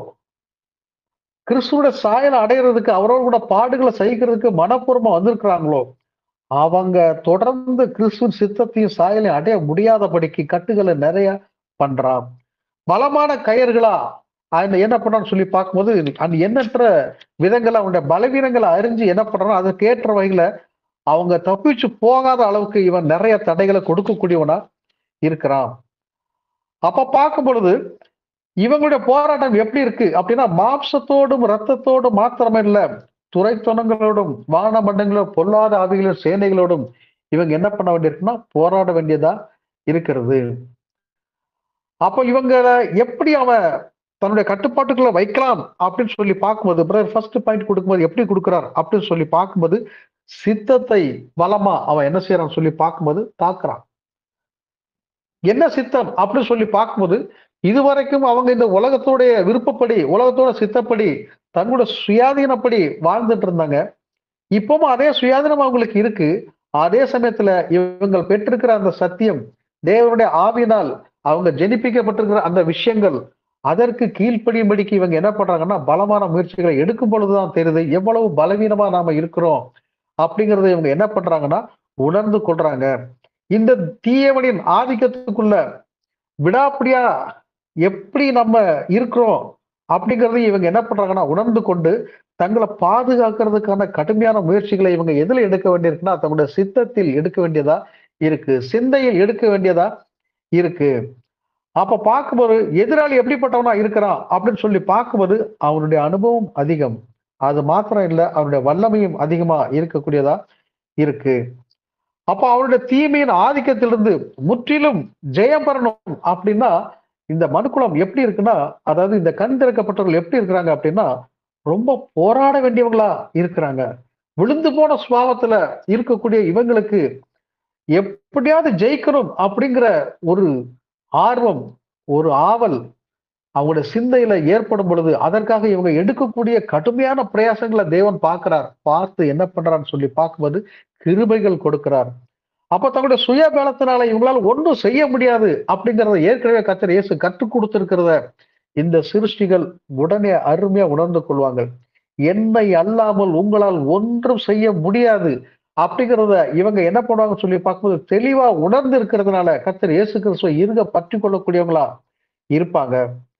கிறிஸ்துவோட சாயலை அடையிறதுக்கு அவரோட கூட பாடுகளை சகிக்கிறதுக்கு மனப்பூர்வமா வந்திருக்கிறாங்களோ அவங்க தொடர்ந்து கிறிஸ்துவின் சித்தத்தையும் சாயலையும் அடைய முடியாதபடிக்கு கட்டுகளை நிறைய பண்றான் பலமான கயர்களா அந்த என்ன பண்றான்னு சொல்லி பார்க்கும்போது அந்த எண்ணற்ற விதங்களை அவனுடைய பலவீனங்களை அறிஞ்சு என்ன பண்றான் அதுக்கு ஏற்ற வகையில அவங்க தப்பிச்சு போகாத அளவுக்கு இவன் நிறைய தடைகளை கொடுக்கக்கூடியவனா இருக்கிறான் அப்ப பார்க்கும் பொழுது இவங்களுடைய போராட்டம் எப்படி இருக்கு அப்படின்னா மாம்சத்தோடும் ரத்தத்தோடும் மாத்திரமே இல்ல துறைத்தனங்களோடும் வானமண்டங்களோடும் பொல்லாத ஆவிகளோடும் சேனைகளோடும் இவங்க என்ன பண்ண வேண்டியிருக்குன்னா போராட வேண்டியதா இருக்கிறது அப்போ இவங்களை எப்படி அவன் தன்னுடைய கட்டுப்பாட்டுக்குள்ள வைக்கலாம் அப்படின்னு சொல்லி பார்க்கும்போது பிரதர் ஃபர்ஸ்ட் பாயிண்ட் கொடுக்கும்போது எப்படி கொடுக்குறார் அப்படின்னு சொல்லி பார்க்கும்போது சித்தத்தை பலமா அவன் என்ன செய்யறான்னு சொல்லி பார்க்கும்போது தாக்குறான் என்ன சித்தம் அப்படின்னு சொல்லி பார்க்கும்போது இதுவரைக்கும் அவங்க இந்த உலகத்தோடைய விருப்பப்படி உலகத்தோட சித்தப்படி தங்களோட சுயாதீனப்படி வாழ்ந்துட்டு இருந்தாங்க இப்பவும் அதே சுயாதீனம் அவங்களுக்கு இருக்கு அதே சமயத்துல இவங்க பெற்றிருக்கிற அந்த சத்தியம் தேவனுடைய ஆவினால் அவங்க ஜெனிப்பிக்கப்பட்டிருக்கிற அந்த விஷயங்கள் அதற்கு கீழ்ப்படியும்படிக்கு இவங்க என்ன பண்றாங்கன்னா பலமான முயற்சிகளை எடுக்கும் பொழுதுதான் தெரியுது எவ்வளவு பலவீனமா நாம இருக்கிறோம் அப்படிங்கறத இவங்க என்ன பண்றாங்கன்னா உணர்ந்து கொள்றாங்க இந்த தீயவனின் ஆதிக்கத்துக்குள்ள விடாப்பிடியா எப்படி நம்ம இருக்கிறோம் அப்படிங்கறத இவங்க என்ன பண்றாங்கன்னா உணர்ந்து கொண்டு தங்களை பாதுகாக்கிறதுக்கான கடுமையான முயற்சிகளை இவங்க எதுல எடுக்க வேண்டியிருக்குன்னா தங்களுடைய சித்தத்தில் எடுக்க வேண்டியதா இருக்கு சிந்தையில் எடுக்க வேண்டியதா இருக்கு அப்ப பார்க்கும்போது எதிராளி எப்படிப்பட்டவனா இருக்கிறான் அப்படின்னு சொல்லி பார்க்கும்போது அவனுடைய அனுபவம் அதிகம் அது மாத்திரம் இல்லை அவனுடைய வல்லமையும் அதிகமா இருக்கக்கூடியதா இருக்கு அப்ப அவனுடைய தீமையின் ஆதிக்கத்திலிருந்து முற்றிலும் ஜெயம் பெறணும் அப்படின்னா இந்த மனுக்குளம் எப்படி இருக்குன்னா அதாவது இந்த கண் திறக்கப்பட்டவர்கள் எப்படி இருக்கிறாங்க அப்படின்னா ரொம்ப போராட வேண்டியவங்களா இருக்கிறாங்க விழுந்து போன சுவாபத்துல இருக்கக்கூடிய இவங்களுக்கு எப்படியாவது ஜெயிக்கணும் அப்படிங்கிற ஒரு ஆர்வம் ஒரு ஆவல் அவங்களுடைய சிந்தையில ஏற்படும் பொழுது அதற்காக இவங்க எடுக்கக்கூடிய கடுமையான பிரயாசங்களை தேவன் பார்க்கிறார் பார்த்து என்ன பண்றான்னு சொல்லி பார்க்கும்போது கிருபைகள் கொடுக்கிறார் அப்ப தங்களுடைய சுய பலத்தினால இவங்களால ஒன்றும் செய்ய முடியாது அப்படிங்கிறத ஏற்கனவே கத்தர் இயேசு கற்றுக் கொடுத்திருக்கிறத இந்த சிருஷ்டிகள் உடனே அருமையா உணர்ந்து கொள்வாங்க என்னை அல்லாமல் உங்களால் ஒன்றும் செய்ய முடியாது அப்படிங்கிறத இவங்க என்ன பண்ணுவாங்கன்னு சொல்லி பார்க்கும்போது தெளிவா உணர்ந்து இருக்கிறதுனால கத்தர் இயேசு கிறிஸ்துவ இருக பற்றி கொள்ளக்கூடியவங்களா இருப்பாங்க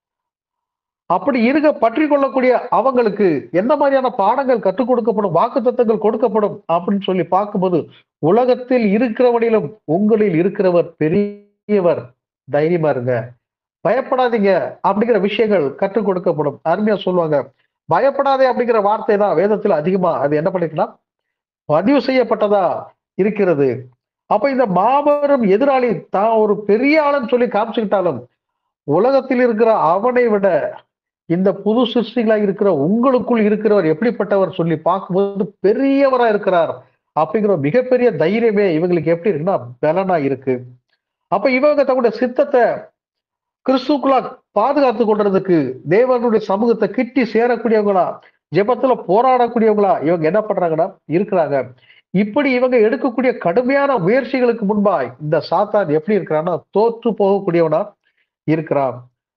அப்படி இருக பற்றி கொள்ளக்கூடிய அவங்களுக்கு எந்த மாதிரியான பாடங்கள் கற்றுக் கொடுக்கப்படும் வாக்கு கொடுக்கப்படும் அப்படின்னு சொல்லி பார்க்கும்போது உலகத்தில் இருக்கிறவனிலும் உங்களில் இருக்கிறவர் பெரியவர் தைரியமா இருங்க பயப்படாதீங்க அப்படிங்கிற விஷயங்கள் கற்றுக் கொடுக்கப்படும் அருமையா சொல்லுவாங்க பயப்படாதே அப்படிங்கிற வார்த்தை தான் வேதத்துல அதிகமா அது என்ன பண்ணிருக்குன்னா பதிவு செய்யப்பட்டதா இருக்கிறது அப்ப இந்த மாபெரும் எதிராளி தான் ஒரு பெரிய ஆளுன்னு சொல்லி காமிச்சுக்கிட்டாலும் உலகத்தில் இருக்கிற அவனை விட இந்த புது சிருஷ்டிகளா இருக்கிற உங்களுக்குள் இருக்கிறவர் எப்படிப்பட்டவர் சொல்லி பார்க்கும்போது பெரியவரா இருக்கிறார் அப்படிங்கிற மிகப்பெரிய தைரியமே இவங்களுக்கு எப்படி இருக்குன்னா பலனா இருக்கு அப்ப இவங்க தங்களுடைய சித்தத்தை கிறிஸ்துக்குள்ளா பாதுகாத்து கொள்றதுக்கு தேவனுடைய சமூகத்தை கிட்டி சேரக்கூடியவங்களா ஜெபத்துல போராடக்கூடியவங்களா இவங்க என்ன பண்றாங்கன்னா இருக்கிறாங்க இப்படி இவங்க எடுக்கக்கூடிய கடுமையான முயற்சிகளுக்கு முன்பா இந்த சாத்தான் எப்படி இருக்கிறான்னா தோற்று போகக்கூடியவனா இருக்கிறான்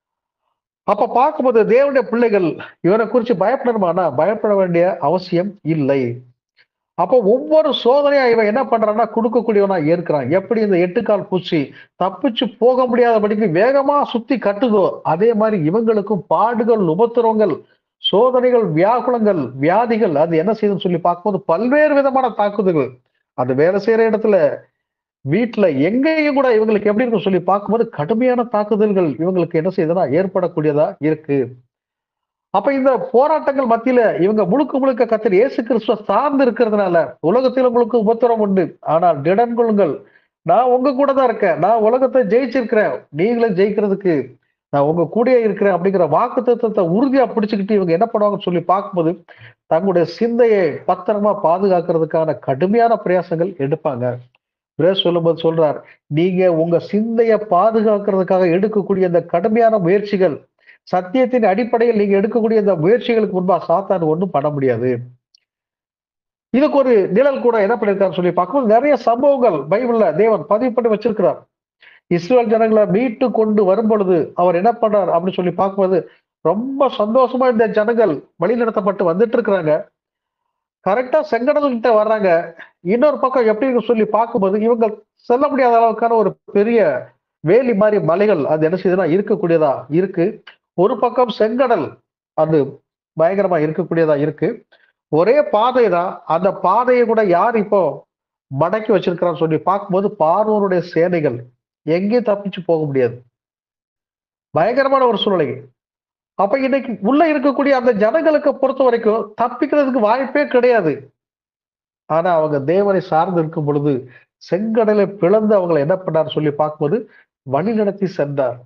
அப்ப பார்க்கும்போது தேவனுடைய பிள்ளைகள் இவனை குறித்து பயப்படணுமானா பயப்பட வேண்டிய அவசியம் இல்லை அப்போ ஒவ்வொரு சோதனையா இவன் என்ன பண்றான்னா கொடுக்கக்கூடியவனா ஏற்கிறான் எப்படி இந்த எட்டுக்கால் பூச்சி தப்பிச்சு போக முடியாதபடிக்கு வேகமா சுத்தி கட்டுதோ அதே மாதிரி இவங்களுக்கும் பாடுகள் உபத்திரவங்கள் சோதனைகள் வியாகுலங்கள் வியாதிகள் அது என்ன செய்யுதுன்னு சொல்லி பார்க்கும்போது பல்வேறு விதமான தாக்குதல்கள் அது வேலை செய்யற இடத்துல வீட்டுல எங்கேயும் கூட இவங்களுக்கு எப்படி இருக்கும் சொல்லி பார்க்கும்போது கடுமையான தாக்குதல்கள் இவங்களுக்கு என்ன செய்யுதுன்னா ஏற்படக்கூடியதா இருக்கு அப்ப இந்த போராட்டங்கள் மத்தியில இவங்க முழுக்க முழுக்க கத்தர் இயேசு கிறிஸ்துவ சார்ந்து இருக்கிறதுனால உலகத்தில் உங்களுக்கு உபத்திரம் உண்டு ஆனால் திடன் கொள்ளுங்கள் நான் உங்க கூட தான் இருக்கேன் நான் உலகத்தை ஜெயிச்சிருக்கிறேன் நீங்களும் ஜெயிக்கிறதுக்கு நான் உங்க கூடயே இருக்கிறேன் அப்படிங்கிற வாக்கு தத்துவத்தை உறுதியா பிடிச்சுக்கிட்டு இவங்க என்ன பண்ணுவாங்கன்னு சொல்லி பார்க்கும்போது தங்களுடைய சிந்தையை பத்திரமா பாதுகாக்கிறதுக்கான கடுமையான பிரயாசங்கள் எடுப்பாங்க பிரேஸ் சொல்லும்போது சொல்றார் நீங்க உங்க சிந்தையை பாதுகாக்கிறதுக்காக எடுக்கக்கூடிய இந்த கடுமையான முயற்சிகள் சத்தியத்தின் அடிப்படையில் நீங்க எடுக்கக்கூடிய இந்த முயற்சிகளுக்கு முன்பா சாத்தான் ஒன்றும் பண்ண முடியாது இதுக்கு ஒரு நிழல் கூட என்ன பண்ணிருக்காருன்னு சொல்லி பார்க்கும்போது நிறைய சம்பவங்கள் பைபிள்ல தேவன் பதிவு பண்ணி வச்சிருக்கிறார் இஸ்ரேல் ஜனங்களை மீட்டு கொண்டு வரும் பொழுது அவர் என்ன பண்றார் அப்படின்னு சொல்லி பார்க்கும்போது ரொம்ப சந்தோஷமா இந்த ஜனங்கள் வழிநடத்தப்பட்டு வந்துட்டு இருக்கிறாங்க கரெக்டா செங்கடல் கிட்ட வர்றாங்க இன்னொரு பக்கம் எப்படி இருக்கு சொல்லி பார்க்கும்போது இவங்க செல்ல முடியாத அளவுக்கான ஒரு பெரிய வேலி மாதிரி மலைகள் அது என்ன செய்யுதுன்னா இருக்கக்கூடியதா இருக்கு ஒரு பக்கம் செங்கடல் அது பயங்கரமா இருக்கக்கூடியதா இருக்கு ஒரே பாதை தான் அந்த பாதையை கூட யார் இப்போ மடக்கி வச்சிருக்கிறான்னு சொல்லி பார்க்கும்போது பார்வோனுடைய சேனைகள் எங்கேயும் தப்பிச்சு போக முடியாது பயங்கரமான ஒரு சூழ்நிலை அப்ப இன்னைக்கு உள்ள இருக்கக்கூடிய அந்த ஜனங்களுக்கு பொறுத்த வரைக்கும் தப்பிக்கிறதுக்கு வாய்ப்பே கிடையாது ஆனா அவங்க தேவனை சார்ந்து இருக்கும் பொழுது செங்கடலை பிளந்து அவங்களை என்ன பண்ணார் சொல்லி பார்க்கும்போது வழி நடத்தி சென்றார்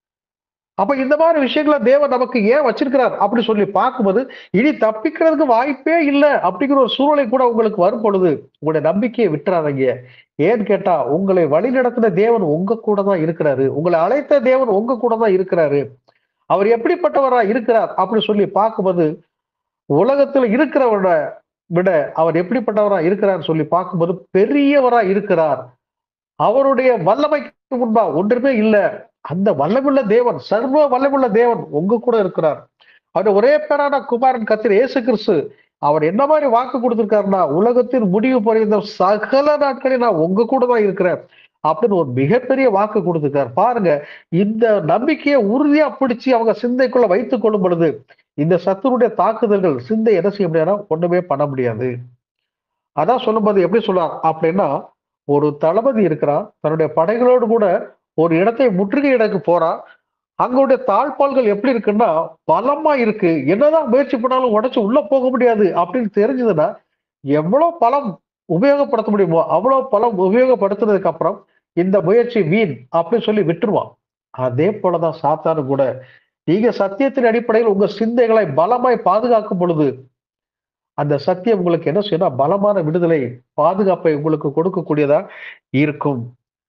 அப்ப இந்த மாதிரி விஷயங்களை தேவன் நமக்கு ஏன் வச்சிருக்கிறார் அப்படி சொல்லி பார்க்கும்போது இனி தப்பிக்கிறதுக்கு வாய்ப்பே இல்லை அப்படிங்கிற ஒரு சூழ்நிலை கூட உங்களுக்கு வரும் பொழுது உங்களுடைய நம்பிக்கையை விட்டுறாதீங்க ஏன்னு கேட்டா உங்களை வழி நடத்தின தேவன் உங்க கூட தான் இருக்கிறாரு உங்களை அழைத்த தேவன் உங்க கூட தான் இருக்கிறாரு அவர் எப்படிப்பட்டவரா இருக்கிறார் அப்படி சொல்லி பார்க்கும்போது உலகத்துல இருக்கிறவரோட விட அவர் எப்படிப்பட்டவரா இருக்கிறார் சொல்லி பார்க்கும்போது பெரியவரா இருக்கிறார் அவருடைய வல்லமைக்கு முன்பா ஒன்றுமே இல்லை அந்த வல்லமுள்ள தேவன் சர்வ வல்லமுள்ள தேவன் உங்க கூட இருக்கிறார் அவர் ஒரே பேரான குமாரன் கத்திர இயேசு கிறிஸ்து அவர் என்ன மாதிரி வாக்கு கொடுத்திருக்காருன்னா உலகத்தின் முடிவு பறிந்த சகல நாட்களில் நான் உங்க கூட தான் இருக்கிறேன் அப்படின்னு ஒரு மிகப்பெரிய வாக்கு கொடுத்திருக்காரு பாருங்க இந்த நம்பிக்கையை உறுதியா பிடிச்சு அவங்க சிந்தைக்குள்ள வைத்துக் கொள்ளும் பொழுது இந்த சத்துருடைய தாக்குதல்கள் சிந்தை என்ன செய்ய முடியாதுன்னா ஒண்ணுமே பண்ண முடியாது அதான் சொல்லும்போது எப்படி சொல்லுவார் அப்படின்னா ஒரு தளபதி இருக்கிறான் தன்னுடைய படைகளோடு கூட ஒரு இடத்தை முற்றுகையிடக்கு போறான் அங்களுடைய தாழ்பால்கள் எப்படி இருக்குன்னா பலமா இருக்கு என்னதான் முயற்சி பண்ணாலும் உடைச்சு உள்ள போக முடியாது அப்படின்னு தெரிஞ்சதுன்னா எவ்வளவு பலம் உபயோகப்படுத்த முடியுமோ அவ்வளவு பலம் உபயோகப்படுத்துனதுக்கு அப்புறம் இந்த முயற்சி வீண் அப்படின்னு சொல்லி விட்டுருவான் அதே போலதான் சாத்தானு கூட நீங்க சத்தியத்தின் அடிப்படையில் உங்க சிந்தைகளை பலமாய் பாதுகாக்கும் பொழுது அந்த சத்தியம் உங்களுக்கு என்ன செய்யணும் பலமான விடுதலை பாதுகாப்பை உங்களுக்கு கொடுக்கக்கூடியதா இருக்கும்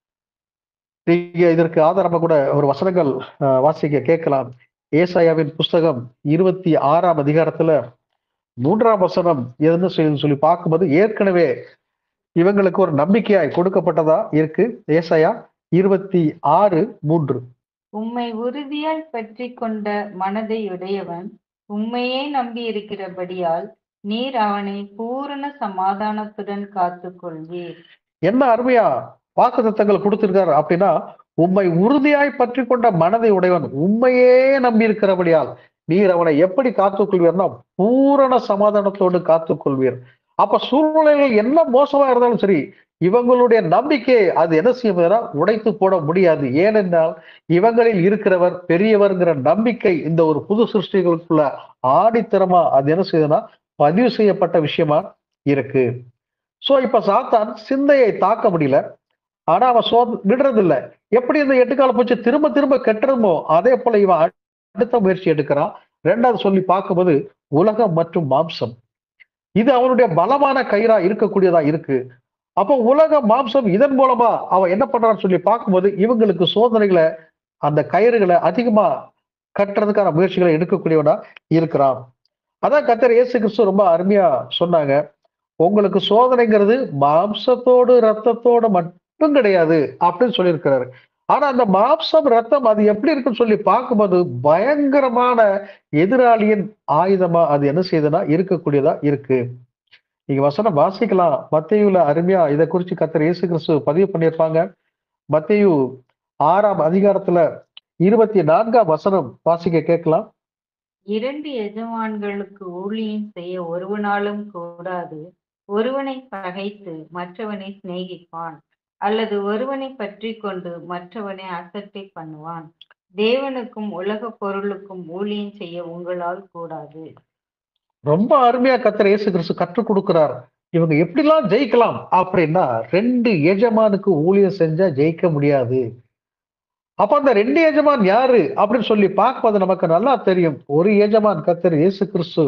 நீங்க இதற்கு ஆதாரமா கூட ஒரு வசனங்கள் வாசிக்க கேட்கலாம் ஏசாயாவின் புஸ்தகம் இருபத்தி ஆறாம் அதிகாரத்துல மூன்றாம் வசனம் எதுன்னு சொல்லி சொல்லி பார்க்கும்போது ஏற்கனவே இவங்களுக்கு ஒரு நம்பிக்கையாய் கொடுக்கப்பட்டதா இருக்கு ஏசாயா இருபத்தி ஆறு மூன்று
உம்மை உறுதியாய் பற்றி கொண்ட மனதை உடையவன் உம்மையே நம்பி இருக்கிறபடியால் நீர் அவனை பூரண சமாதானத்துடன் காத்து கொள்வீர்
என்ன அருமையா வாக்கு தத்தங்கள் கொடுத்திருக்காரு அப்படின்னா உம்மை உறுதியாய் பற்றி கொண்ட மனதை உடையவன் உண்மையே நம்பி இருக்கிறபடியால் நீர் அவனை எப்படி காத்துக்கொள்வீர்னா பூரண சமாதானத்தோடு காத்துக்கொள்வீர் அப்ப சூழ்நிலைகள் என்ன மோசமா இருந்தாலும் சரி இவங்களுடைய நம்பிக்கை அது என்ன செய்வதா உடைத்து போட முடியாது ஏனென்றால் இவங்களில் இருக்கிறவர் பெரியவர்ங்கிற நம்பிக்கை இந்த ஒரு புது சிருஷ்டிகளுக்குள்ள ஆடித்தரமா அது என்ன செய்யுதுன்னா பதிவு செய்யப்பட்ட விஷயமா இருக்கு சோ இப்ப சாத்தான் சிந்தையை தாக்க முடியல ஆனா அவன் சோ விடுறது இல்ல எப்படி இந்த எட்டுக்கால பூச்சி திரும்ப திரும்ப கெட்டுறமோ அதே போல இவன் அடுத்த முயற்சி எடுக்கிறான் ரெண்டாவது சொல்லி பார்க்கும்போது உலகம் மற்றும் மாம்சம் இது அவனுடைய பலமான கயிறா இருக்கக்கூடியதா இருக்கு அப்போ உலக மாம்சம் இதன் மூலமா அவன் என்ன பண்றான்னு சொல்லி பார்க்கும்போது இவங்களுக்கு சோதனைகளை அந்த கயிறுகளை அதிகமா கட்டுறதுக்கான முயற்சிகளை எடுக்கக்கூடியவனா இருக்கிறான் அதான் கத்தர் இயேசு கிறிஸ்து ரொம்ப அருமையா சொன்னாங்க உங்களுக்கு சோதனைங்கிறது மாம்சத்தோடு ரத்தத்தோடு மட்டும் கிடையாது அப்படின்னு சொல்லியிருக்கிறாரு ஆனா அந்த மாம்சம் ரத்தம் அது எப்படி இருக்குன்னு சொல்லி பார்க்கும்போது பயங்கரமான எதிராளியின் ஆயுதமா அது என்ன செய்யுதுன்னா இருக்கக்கூடியதா இருக்கு நீங்க வசனம் வாசிக்கலாம் மத்தையுல அருமையா இதை குறிச்சு கத்தர் இயேசு கிறிஸ்து பதிவு பண்ணியிருப்பாங்க மத்தையு ஆறாம் அதிகாரத்துல இருபத்தி நான்காம் வசனம் வாசிக்க கேட்கலாம்
இரண்டு எஜமான்களுக்கு ஊழியம் செய்ய ஒருவனாலும் கூடாது ஒருவனை பகைத்து மற்றவனை சிநேகிப்பான் அல்லது ஒருவனை பற்றி கொண்டு மற்றவனை அசட்டை பண்ணுவான் தேவனுக்கும் உலக பொருளுக்கும் ஊழியம் செய்ய உங்களால் கூடாது
ரொம்ப அருமையா கத்தர் இயேசு கிறிஸ்து கற்றுக் கொடுக்கிறார் இவங்க எப்படிலாம் ஜெயிக்கலாம் அப்படின்னா ரெண்டு எஜமானுக்கு ஊழியம் செஞ்சா ஜெயிக்க முடியாது அப்ப அந்த ரெண்டு எஜமான் யாரு அப்படின்னு சொல்லி பார்ப்பது நமக்கு நல்லா தெரியும் ஒரு எஜமான் கத்தர் இயேசு கிறிஸ்து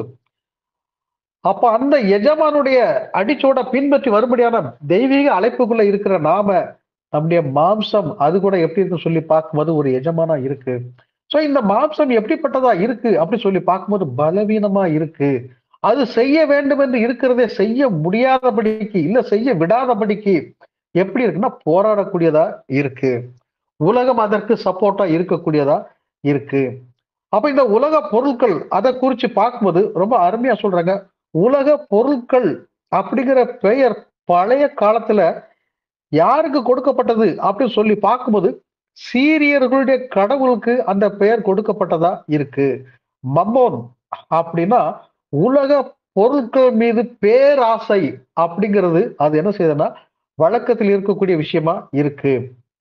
அப்ப அந்த எஜமானுடைய அடிச்சோட பின்பற்றி வரும்படியான தெய்வீக அழைப்புக்குள்ள இருக்கிற நாம நம்முடைய மாம்சம் அது கூட எப்படி இருக்கு சொல்லி பார்க்கும்போது ஒரு எஜமானா இருக்கு சோ இந்த மாம்சம் எப்படிப்பட்டதா இருக்கு அப்படி சொல்லி பார்க்கும்போது பலவீனமா இருக்கு அது செய்ய வேண்டும் என்று இருக்கிறதே செய்ய முடியாதபடிக்கு இல்ல செய்ய விடாதபடிக்கு எப்படி இருக்குன்னா போராடக்கூடியதா இருக்கு உலகம் அதற்கு சப்போர்ட்டா இருக்கக்கூடியதா இருக்கு அப்ப இந்த உலக பொருட்கள் அதை குறிச்சு பார்க்கும்போது ரொம்ப அருமையா சொல்றாங்க உலக பொருட்கள் அப்படிங்கிற பெயர் பழைய காலத்துல யாருக்கு கொடுக்கப்பட்டது அப்படின்னு சொல்லி பார்க்கும்போது சீரியர்களுடைய கடவுளுக்கு அந்த பெயர் கொடுக்கப்பட்டதா இருக்கு மம்மோன் அப்படின்னா உலக பொருட்கள் மீது பேராசை அப்படிங்கிறது அது என்ன செய்யுதுன்னா வழக்கத்தில் இருக்கக்கூடிய விஷயமா இருக்கு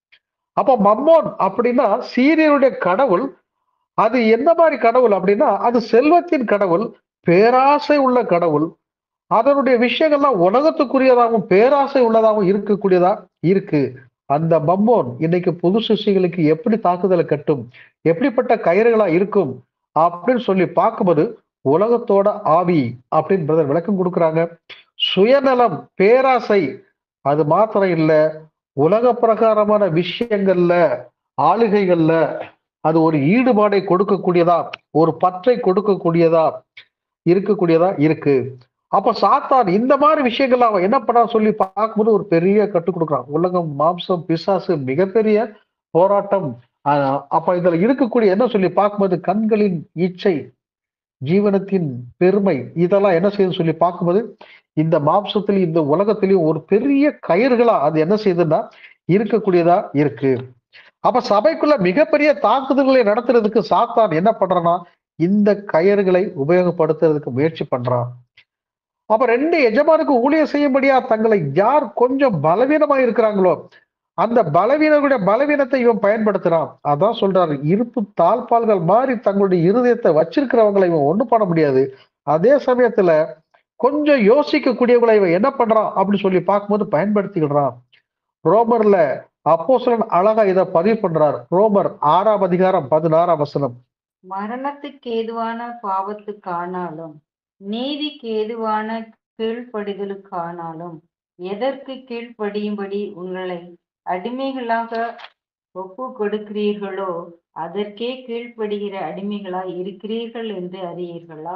அப்ப மம்மோன் அப்படின்னா சீரியருடைய கடவுள் அது எந்த மாதிரி கடவுள் அப்படின்னா அது செல்வத்தின் கடவுள் பேராசை உள்ள கடவுள் அதனுடைய விஷயங்கள்லாம் உலகத்துக்குரியதாகவும் பேராசை உள்ளதாகவும் இருக்கக்கூடியதா இருக்கு அந்த மம்மோன் இன்னைக்கு புது சிஷிகளுக்கு எப்படி தாக்குதலை கட்டும் எப்படிப்பட்ட கயிறுகளா இருக்கும் அப்படின்னு சொல்லி பார்க்கும்போது உலகத்தோட ஆவி அப்படின்னு பிரதர் விளக்கம் கொடுக்குறாங்க சுயநலம் பேராசை அது மாத்திரம் இல்ல உலக பிரகாரமான விஷயங்கள்ல ஆளுகைகள்ல அது ஒரு ஈடுபாடை கொடுக்கக்கூடியதா ஒரு பற்றை கொடுக்கக்கூடியதா இருக்கக்கூடியதா இருக்கு அப்ப சாத்தான் இந்த மாதிரி விஷயங்கள் அவன் என்ன பண்ணா சொல்லி பார்க்கும்போது ஒரு பெரிய கற்றுக் கொடுக்குறான் உலகம் மாம்சம் பிசாசு மிகப்பெரிய போராட்டம் ஆஹ் அப்ப இதுல இருக்கக்கூடிய என்ன சொல்லி பார்க்கும்போது கண்களின் இச்சை ஜீவனத்தின் பெருமை இதெல்லாம் என்ன செய்யுது சொல்லி பார்க்கும்போது இந்த மாம்சத்திலையும் இந்த உலகத்திலையும் ஒரு பெரிய கயிறுகளா அது என்ன செய்யுதுன்னா இருக்கக்கூடியதா இருக்கு அப்ப சபைக்குள்ள மிகப்பெரிய தாக்குதல்களை நடத்துறதுக்கு சாத்தான் என்ன பண்றான்னா இந்த கயிறுகளை உபயோகப்படுத்துறதுக்கு முயற்சி பண்றான் அப்ப ரெண்டு எஜமானுக்கு ஊழியர் செய்யும்படியா தங்களை யார் கொஞ்சம் பலவீனமா இருக்கிறாங்களோ அந்த பலவீனர்களுடைய பலவீனத்தை இவன் பயன்படுத்துறான் அதான் சொல்றாரு இருப்பு தாழ்பால்கள் மாதிரி தங்களுடைய இருதயத்தை வச்சிருக்கிறவங்களை இவன் ஒண்ணும் பண்ண முடியாது அதே சமயத்துல கொஞ்சம் யோசிக்கக்கூடியவங்களை இவன் என்ன பண்றான் அப்படின்னு சொல்லி பார்க்கும்போது பயன்படுத்திக்கிடுறான் ரோமர்ல அப்போஸ்தலன் அழகா இதை பதிவு பண்றார் ரோமர் ஆறாம் அதிகாரம் பதினாறாம் வசனம்
மரணத்துக்கு ஏதுவான பாவத்துக்கானாலும் நீதிக்கு ஏதுவான கீழ்ப்படிதலுக்கானாலும் எதற்கு கீழ்ப்படியும்படி உங்களை அடிமைகளாக ஒப்பு கொடுக்கிறீர்களோ அதற்கே கீழ்ப்படுகிற அடிமைகளாய் இருக்கிறீர்கள் என்று அறியீர்களா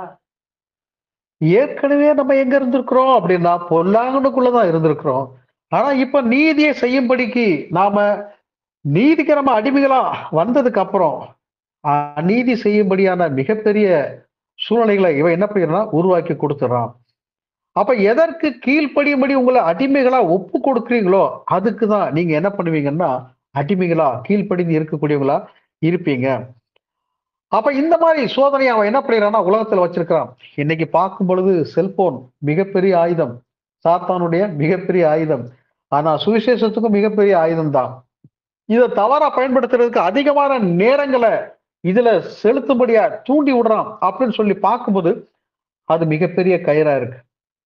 ஏற்கனவே நம்ம எங்க இருந்திருக்கிறோம் அப்படின்னா பொல்லாங்கனுக்குள்ளதான் இருந்திருக்கிறோம் ஆனா இப்ப நீதியை செய்யும்படிக்கு நாம நீதிக்கு நம்ம அடிமைகளா வந்ததுக்கு அப்புறம் அநீதி செய்யும்படியான மிகப்பெரிய சூழ்நிலைகளை இவன் என்ன பண்ணிடுறான் உருவாக்கி கொடுத்துறான் அப்ப எதற்கு கீழ்ப்படியும்படி உங்களை அடிமைகளா ஒப்பு கொடுக்குறீங்களோ அதுக்கு தான் நீங்க என்ன பண்ணுவீங்கன்னா அடிமைகளா கீழ்ப்படிந்து இருக்கக்கூடியவங்களா இருப்பீங்க அப்ப இந்த மாதிரி சோதனை அவன் என்ன பண்ணிடுறான்னா உலகத்துல வச்சிருக்கிறான் இன்னைக்கு பார்க்கும் பொழுது செல்போன் மிகப்பெரிய ஆயுதம் சாத்தானுடைய மிகப்பெரிய ஆயுதம் ஆனா சுவிசேஷத்துக்கும் மிகப்பெரிய ஆயுதம் தான் இதை தவறா பயன்படுத்துறதுக்கு அதிகமான நேரங்களை இதுல செலுத்தும்படியா தூண்டி விடுறான் அப்படின்னு சொல்லி பார்க்கும்போது அது மிகப்பெரிய கயிறா இருக்கு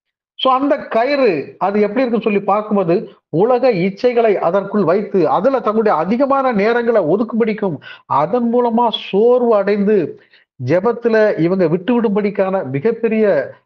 சோ அந்த கயிறு அது எப்படி இருக்குன்னு சொல்லி பார்க்கும்போது உலக இச்சைகளை அதற்குள் வைத்து அதுல தங்களுடைய அதிகமான நேரங்களை ஒதுக்கும்படிக்கும் அதன் மூலமா சோர்வு அடைந்து ஜெபத்துல இவங்க விட்டு விடும்படிக்கான மிகப்பெரிய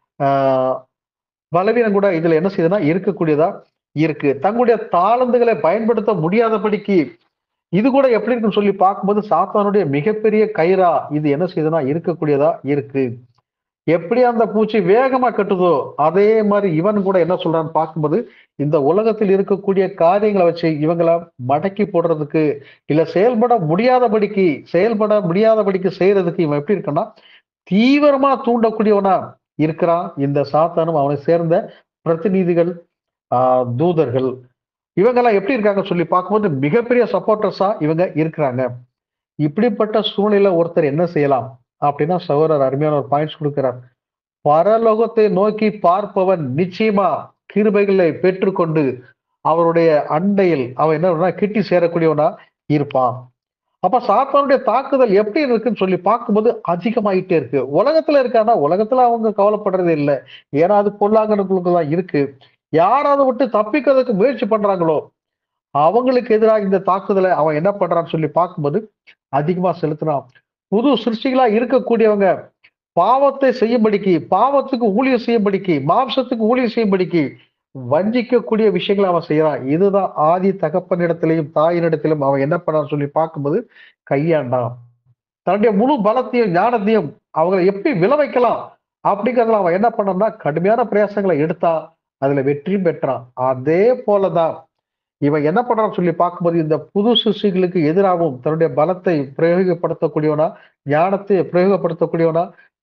ஆஹ் பலவீனம் கூட இதுல என்ன செய்யுதுன்னா இருக்கக்கூடியதா இருக்கு தங்களுடைய தாளந்துகளை பயன்படுத்த முடியாதபடிக்கு இது கூட எப்படி இருக்குன்னு சொல்லி பார்க்கும்போது சாத்தானுடைய மிகப்பெரிய கயிறா இது என்ன செய்யுதுன்னா இருக்கக்கூடியதா இருக்கு எப்படி அந்த பூச்சி வேகமா கட்டுதோ அதே மாதிரி இவன் கூட என்ன சொல்றான்னு பார்க்கும்போது இந்த உலகத்தில் இருக்கக்கூடிய காரியங்களை வச்சு இவங்களை மடக்கி போடுறதுக்கு இல்ல செயல்பட முடியாதபடிக்கு செயல்பட முடியாதபடிக்கு செய்யறதுக்கு இவன் எப்படி இருக்குன்னா தீவிரமா தூண்டக்கூடியவனா இருக்கிறான் இந்த சாத்தானும் அவனை சேர்ந்த பிரதிநிதிகள் ஆஹ் தூதர்கள் இவங்கெல்லாம் எப்படி இருக்காங்க சொல்லி பார்க்கும்போது மிகப்பெரிய சப்போர்ட்டர்ஸா இவங்க இருக்கிறாங்க இப்படிப்பட்ட சூழ்நிலை ஒருத்தர் என்ன செய்யலாம் அப்படின்னா சகோதரர் அருமையான ஒரு பாயிண்ட்ஸ் கொடுக்கிறார் பரலோகத்தை நோக்கி பார்ப்பவன் நிச்சயமா கிருபைகளை பெற்றுக்கொண்டு அவருடைய அண்டையில் அவன் என்ன பண்ணா கிட்டி சேரக்கூடியவனா இருப்பான் அப்ப சாத்தானுடைய தாக்குதல் எப்படி இருக்குன்னு சொல்லி பார்க்கும்போது அதிகமாயிட்டே இருக்கு உலகத்துல இருக்கானா உலகத்துல அவங்க கவலைப்படுறது இல்லை ஏன்னா அது பொல்லாங்கனுக்குள்ள தான் இருக்கு யார் அதை விட்டு தப்பிக்கிறதுக்கு முயற்சி பண்றாங்களோ அவங்களுக்கு எதிராக இந்த தாக்குதலை அவன் என்ன பண்றான்னு சொல்லி பார்க்கும்போது அதிகமா செலுத்தினான் புது சிருஷ்டிகளா இருக்கக்கூடியவங்க பாவத்தை செய்யும்படிக்கு பாவத்துக்கு ஊழியம் செய்யும்படிக்கு மாம்சத்துக்கு ஊழியம் செய்யும்படிக்கு வஞ்சிக்கக்கூடிய விஷயங்களை அவன் செய்யறான் இதுதான் ஆதி தகப்பனிடத்திலையும் தாயினிடத்திலும் அவன் என்ன பண்ணான்னு சொல்லி பார்க்கும்போது கையாண்டான் தன்னுடைய முழு பலத்தையும் ஞானத்தையும் அவங்களை எப்படி விளை வைக்கலாம் அப்படிங்கிறதுல அவன் என்ன பண்ணான்னா கடுமையான பிரயாசங்களை எடுத்தா அதுல வெற்றியும் பெற்றான் அதே போலதான் இவன் என்ன பண்றான்னு சொல்லி பார்க்கும்போது இந்த புது சிருஷ்டிகளுக்கு எதிராகவும் தன்னுடைய பலத்தை பிரயோகப்படுத்தக்கூடியவனா ஞானத்தை பிரயோகப்படுத்தக்கூடியவனா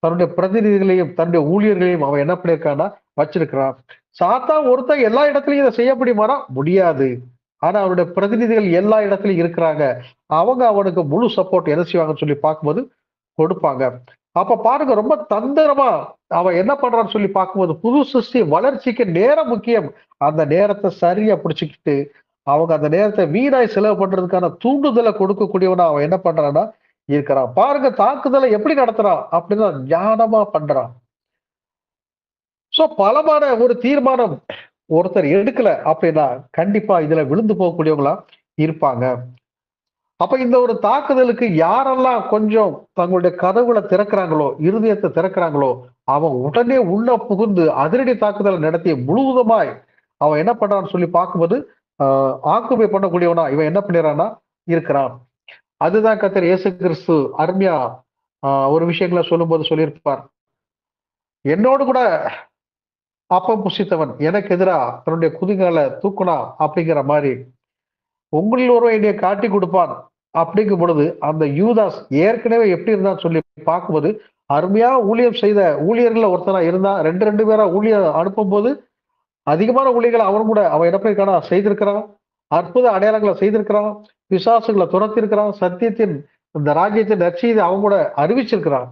தன்னுடைய பிரதிநிதிகளையும் தன்னுடைய ஊழியர்களையும் அவன் என்ன பண்ணியிருக்கான்னா வச்சிருக்கிறான் சாத்தான் ஒருத்தன் எல்லா இடத்துலயும் இதை செய்ய முடியுமானா முடியாது ஆனா அவருடைய பிரதிநிதிகள் எல்லா இடத்துலயும் இருக்கிறாங்க அவங்க அவனுக்கு முழு சப்போர்ட் என்ன செய்வாங்கன்னு சொல்லி பார்க்கும்போது கொடுப்பாங்க அப்ப பாருங்க ரொம்ப தந்திரமா அவன் என்ன பண்றான்னு சொல்லி பார்க்கும்போது புது சிருஷ்டி வளர்ச்சிக்கு நேரம் முக்கியம் அந்த நேரத்தை சரியா பிடிச்சுக்கிட்டு அவங்க அந்த நேரத்தை வீணாய் செலவு பண்றதுக்கான தூண்டுதலை கொடுக்கக்கூடியவனா அவன் என்ன பண்றான்னா இருக்கிறான் பாருங்க தாக்குதலை எப்படி நடத்துறான் அப்படின்னு ஞானமா பண்றான் சோ பலமான ஒரு தீர்மானம் ஒருத்தர் எடுக்கல அப்படின்னா கண்டிப்பா இதுல விழுந்து போகக்கூடியவங்களா இருப்பாங்க அப்ப இந்த ஒரு தாக்குதலுக்கு யாரெல்லாம் கொஞ்சம் தங்களுடைய கதவுகளை திறக்கிறாங்களோ இருதயத்தை திறக்கிறாங்களோ அவன் உடனே உள்ள புகுந்து அதிரடி தாக்குதலை நடத்தி முழுவதுமாய் அவன் என்ன பண்றான்னு சொல்லி பார்க்கும்போது ஆஹ் ஆக்குபை பண்ணக்கூடியவனா இவன் என்ன பண்ணிடுறான்னா இருக்கிறான் அதுதான் கத்தர் இயேசு கிறிஸ்து அருமையா ஆஹ் ஒரு விஷயங்களை சொல்லும்போது சொல்லியிருப்பார் என்னோடு கூட அப்பம் புசித்தவன் எனக்கு எதிரா தன்னுடைய குதிகால தூக்குனா அப்படிங்கிற மாதிரி உங்களில் ஒருவன் என்னைய காட்டி கொடுப்பான் அப்படிங்கும் பொழுது அந்த யூதாஸ் ஏற்கனவே எப்படி இருந்தான்னு சொல்லி பார்க்கும்போது அருமையா ஊழியம் செய்த ஊழியர்கள ஒருத்தனா இருந்தா ரெண்டு ரெண்டு பேரா ஊழியர் அனுப்பும்போது அதிகமான ஊழியர்களை அவன் கூட அவன் என்ன பண்ணிருக்கானா செய்திருக்கிறான் அற்புத அடையாளங்களை செய்திருக்கிறான் பிசாசுகளை துரத்திருக்கிறான் சத்தியத்தின் இந்த ராஜ்யத்தின் நற்செய்தி அவன் கூட அறிவிச்சிருக்கிறான்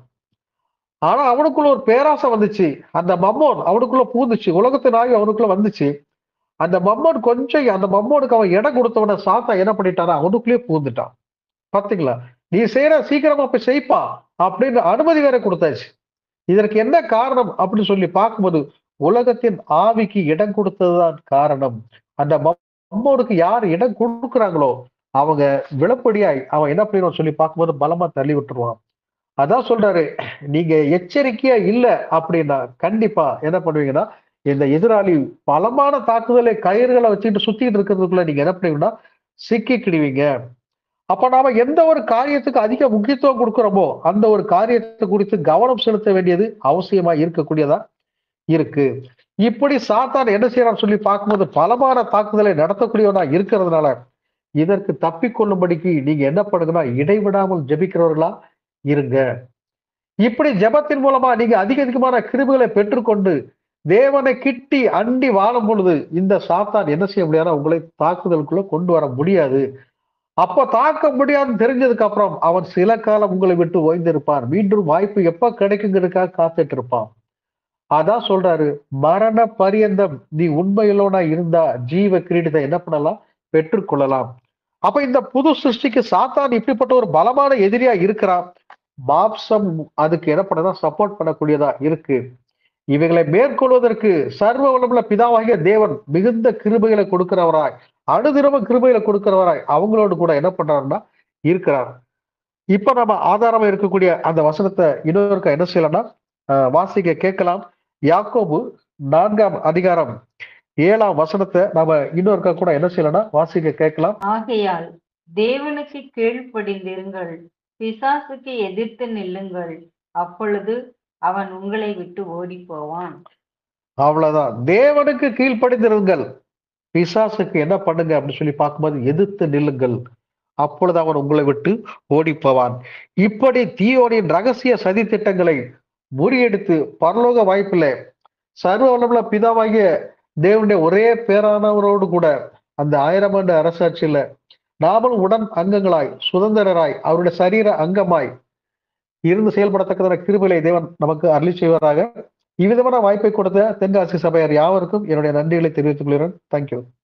ஆனா அவனுக்குள்ள ஒரு பேராசை வந்துச்சு அந்த மம்மோன் அவனுக்குள்ள பூந்துச்சு உலகத்தின் ஆய்வு அவனுக்குள்ள வந்துச்சு அந்த மம்மோன் கொஞ்சம் அந்த மம்மோனுக்கு அவன் இடம் கொடுத்தவன சாத்தா என்ன பண்ணிட்டானா அவனுக்குள்ளேயே பூந்துட்டான் பாத்தீங்களா நீ செய்யற சீக்கிரமா போய் செய்ப்பா அப்படின்னு அனுமதி வேற கொடுத்தாச்சு இதற்கு என்ன காரணம் அப்படின்னு சொல்லி பார்க்கும்போது உலகத்தின் ஆவிக்கு இடம் கொடுத்ததுதான் காரணம் அந்த மம்மோனுக்கு யார் இடம் கொடுக்குறாங்களோ அவங்க விளப்படியாய் அவன் என்ன பண்ணணும் சொல்லி பார்க்கும்போது பலமா தள்ளி விட்டுருவான் அதான் சொல்றாரு நீங்க எச்சரிக்கையா இல்ல அப்படின்னா கண்டிப்பா என்ன பண்ணுவீங்கன்னா இந்த எதிராளி பலமான தாக்குதலை கயிறுகளை வச்சுட்டு சுத்திட்டு இருக்கிறதுக்குள்ள நீங்க என்ன பண்ணுவீங்கன்னா சிக்கிக்கிடுவீங்க அப்ப நாம எந்த ஒரு காரியத்துக்கு அதிக முக்கியத்துவம் கொடுக்கிறோமோ அந்த ஒரு காரியத்தை குறித்து கவனம் செலுத்த வேண்டியது அவசியமா இருக்கக்கூடியதா இருக்கு இப்படி சாத்தான் என்ன செய்யறான்னு சொல்லி பார்க்கும்போது பலமான தாக்குதலை நடத்தக்கூடியவனா இருக்கிறதுனால இதற்கு தப்பிக்கொள்ளும்படிக்கு நீங்க என்ன பண்ணுங்கன்னா இடைவிடாமல் ஜெபிக்கிறவர்களா இருங்க இப்படி ஜெபத்தின் மூலமா நீங்க அதிக அதிகமான கிருபுகளை பெற்றுக்கொண்டு தேவனை கிட்டி அண்டி வாழும் பொழுது இந்த சாத்தான் என்ன செய்ய முடியாதுன்னா உங்களை தாக்குதலுக்குள்ள கொண்டு வர முடியாது அப்ப தாக்க முடியாதுன்னு தெரிஞ்சதுக்கு அப்புறம் அவன் சில காலம் உங்களை விட்டு ஓய்ந்திருப்பான் மீண்டும் வாய்ப்பு எப்ப கிடைக்குங்கிறதுக்காக காத்துட்டு இருப்பான் அதான் சொல்றாரு மரண பரியந்தம் நீ உண்மையிலோனா இருந்தா ஜீவ கிரீடத்தை என்ன பண்ணலாம் பெற்றுக்கொள்ளலாம் அப்ப இந்த புது சிருஷ்டிக்கு சாத்தான் இப்படிப்பட்ட ஒரு பலமான எதிரியா இருக்கிறான் மாம்சம் அதுக்கு என்ன பண்ணதா சப்போர்ட் பண்ணக்கூடியதா இருக்கு இவைகளை மேற்கொள்வதற்கு சர்வ வளமுள்ள பிதாவாகிய தேவன் மிகுந்த கிருபைகளை கொடுக்கிறவராய் அணுதினமும் கிருபைகளை கொடுக்கிறவராய் அவங்களோடு கூட என்ன பண்றாருன்னா இருக்கிறார் இப்ப நம்ம ஆதாரமா இருக்கக்கூடிய அந்த வசனத்தை இன்னொருக்கா என்ன செய்யலாம்னா அஹ், வாசிக்க கேட்கலாம் யாக்கோபு நான்காம் அதிகாரம் ஏழாம் வசனத்தை நாம இன்னொருக்கா கூட என்ன செய்யலாம்னா வாசிக்க கேட்கலாம்
ஆகையால் தேவனுக்கு கீழ்ப்படிந்திருங்கள் பிசாசுக்கு எதிர்த்து நில்லுங்கள் அப்பொழுது அவன் உங்களை விட்டு ஓடி போவான்
அவ்வளவுதான் தேவனுக்கு கீழ்ப்படிந்திருங்கள் பிசாசுக்கு என்ன பண்ணுங்க அப்படின்னு சொல்லி பார்க்கும்போது எதிர்த்து நில்லுங்கள் அப்பொழுது அவன் உங்களை விட்டு ஓடி போவான் இப்படி தீயோனின் ரகசிய சதி திட்டங்களை முறியடித்து பரலோக வாய்ப்பில்ல சர்வ வல்லமுள்ள பிதாவாகிய தேவனுடைய ஒரே பேரானவரோடு கூட அந்த ஆயிரம் ஆண்டு அரசாட்சியில நாமளும் உடன் அங்கங்களாய் சுதந்திரராய் அவருடைய சரீர அங்கமாய் இருந்து செயல்படத்தக்கதான கிருபைகளை தேவன் நமக்கு அருளி செய்வதாக இவ்விதமான வாய்ப்பை கொடுத்த தென்காசி சபையார் யாவருக்கும் என்னுடைய நன்றிகளை தெரிவித்துக் கொள்கிறேன் தேங்க்யூ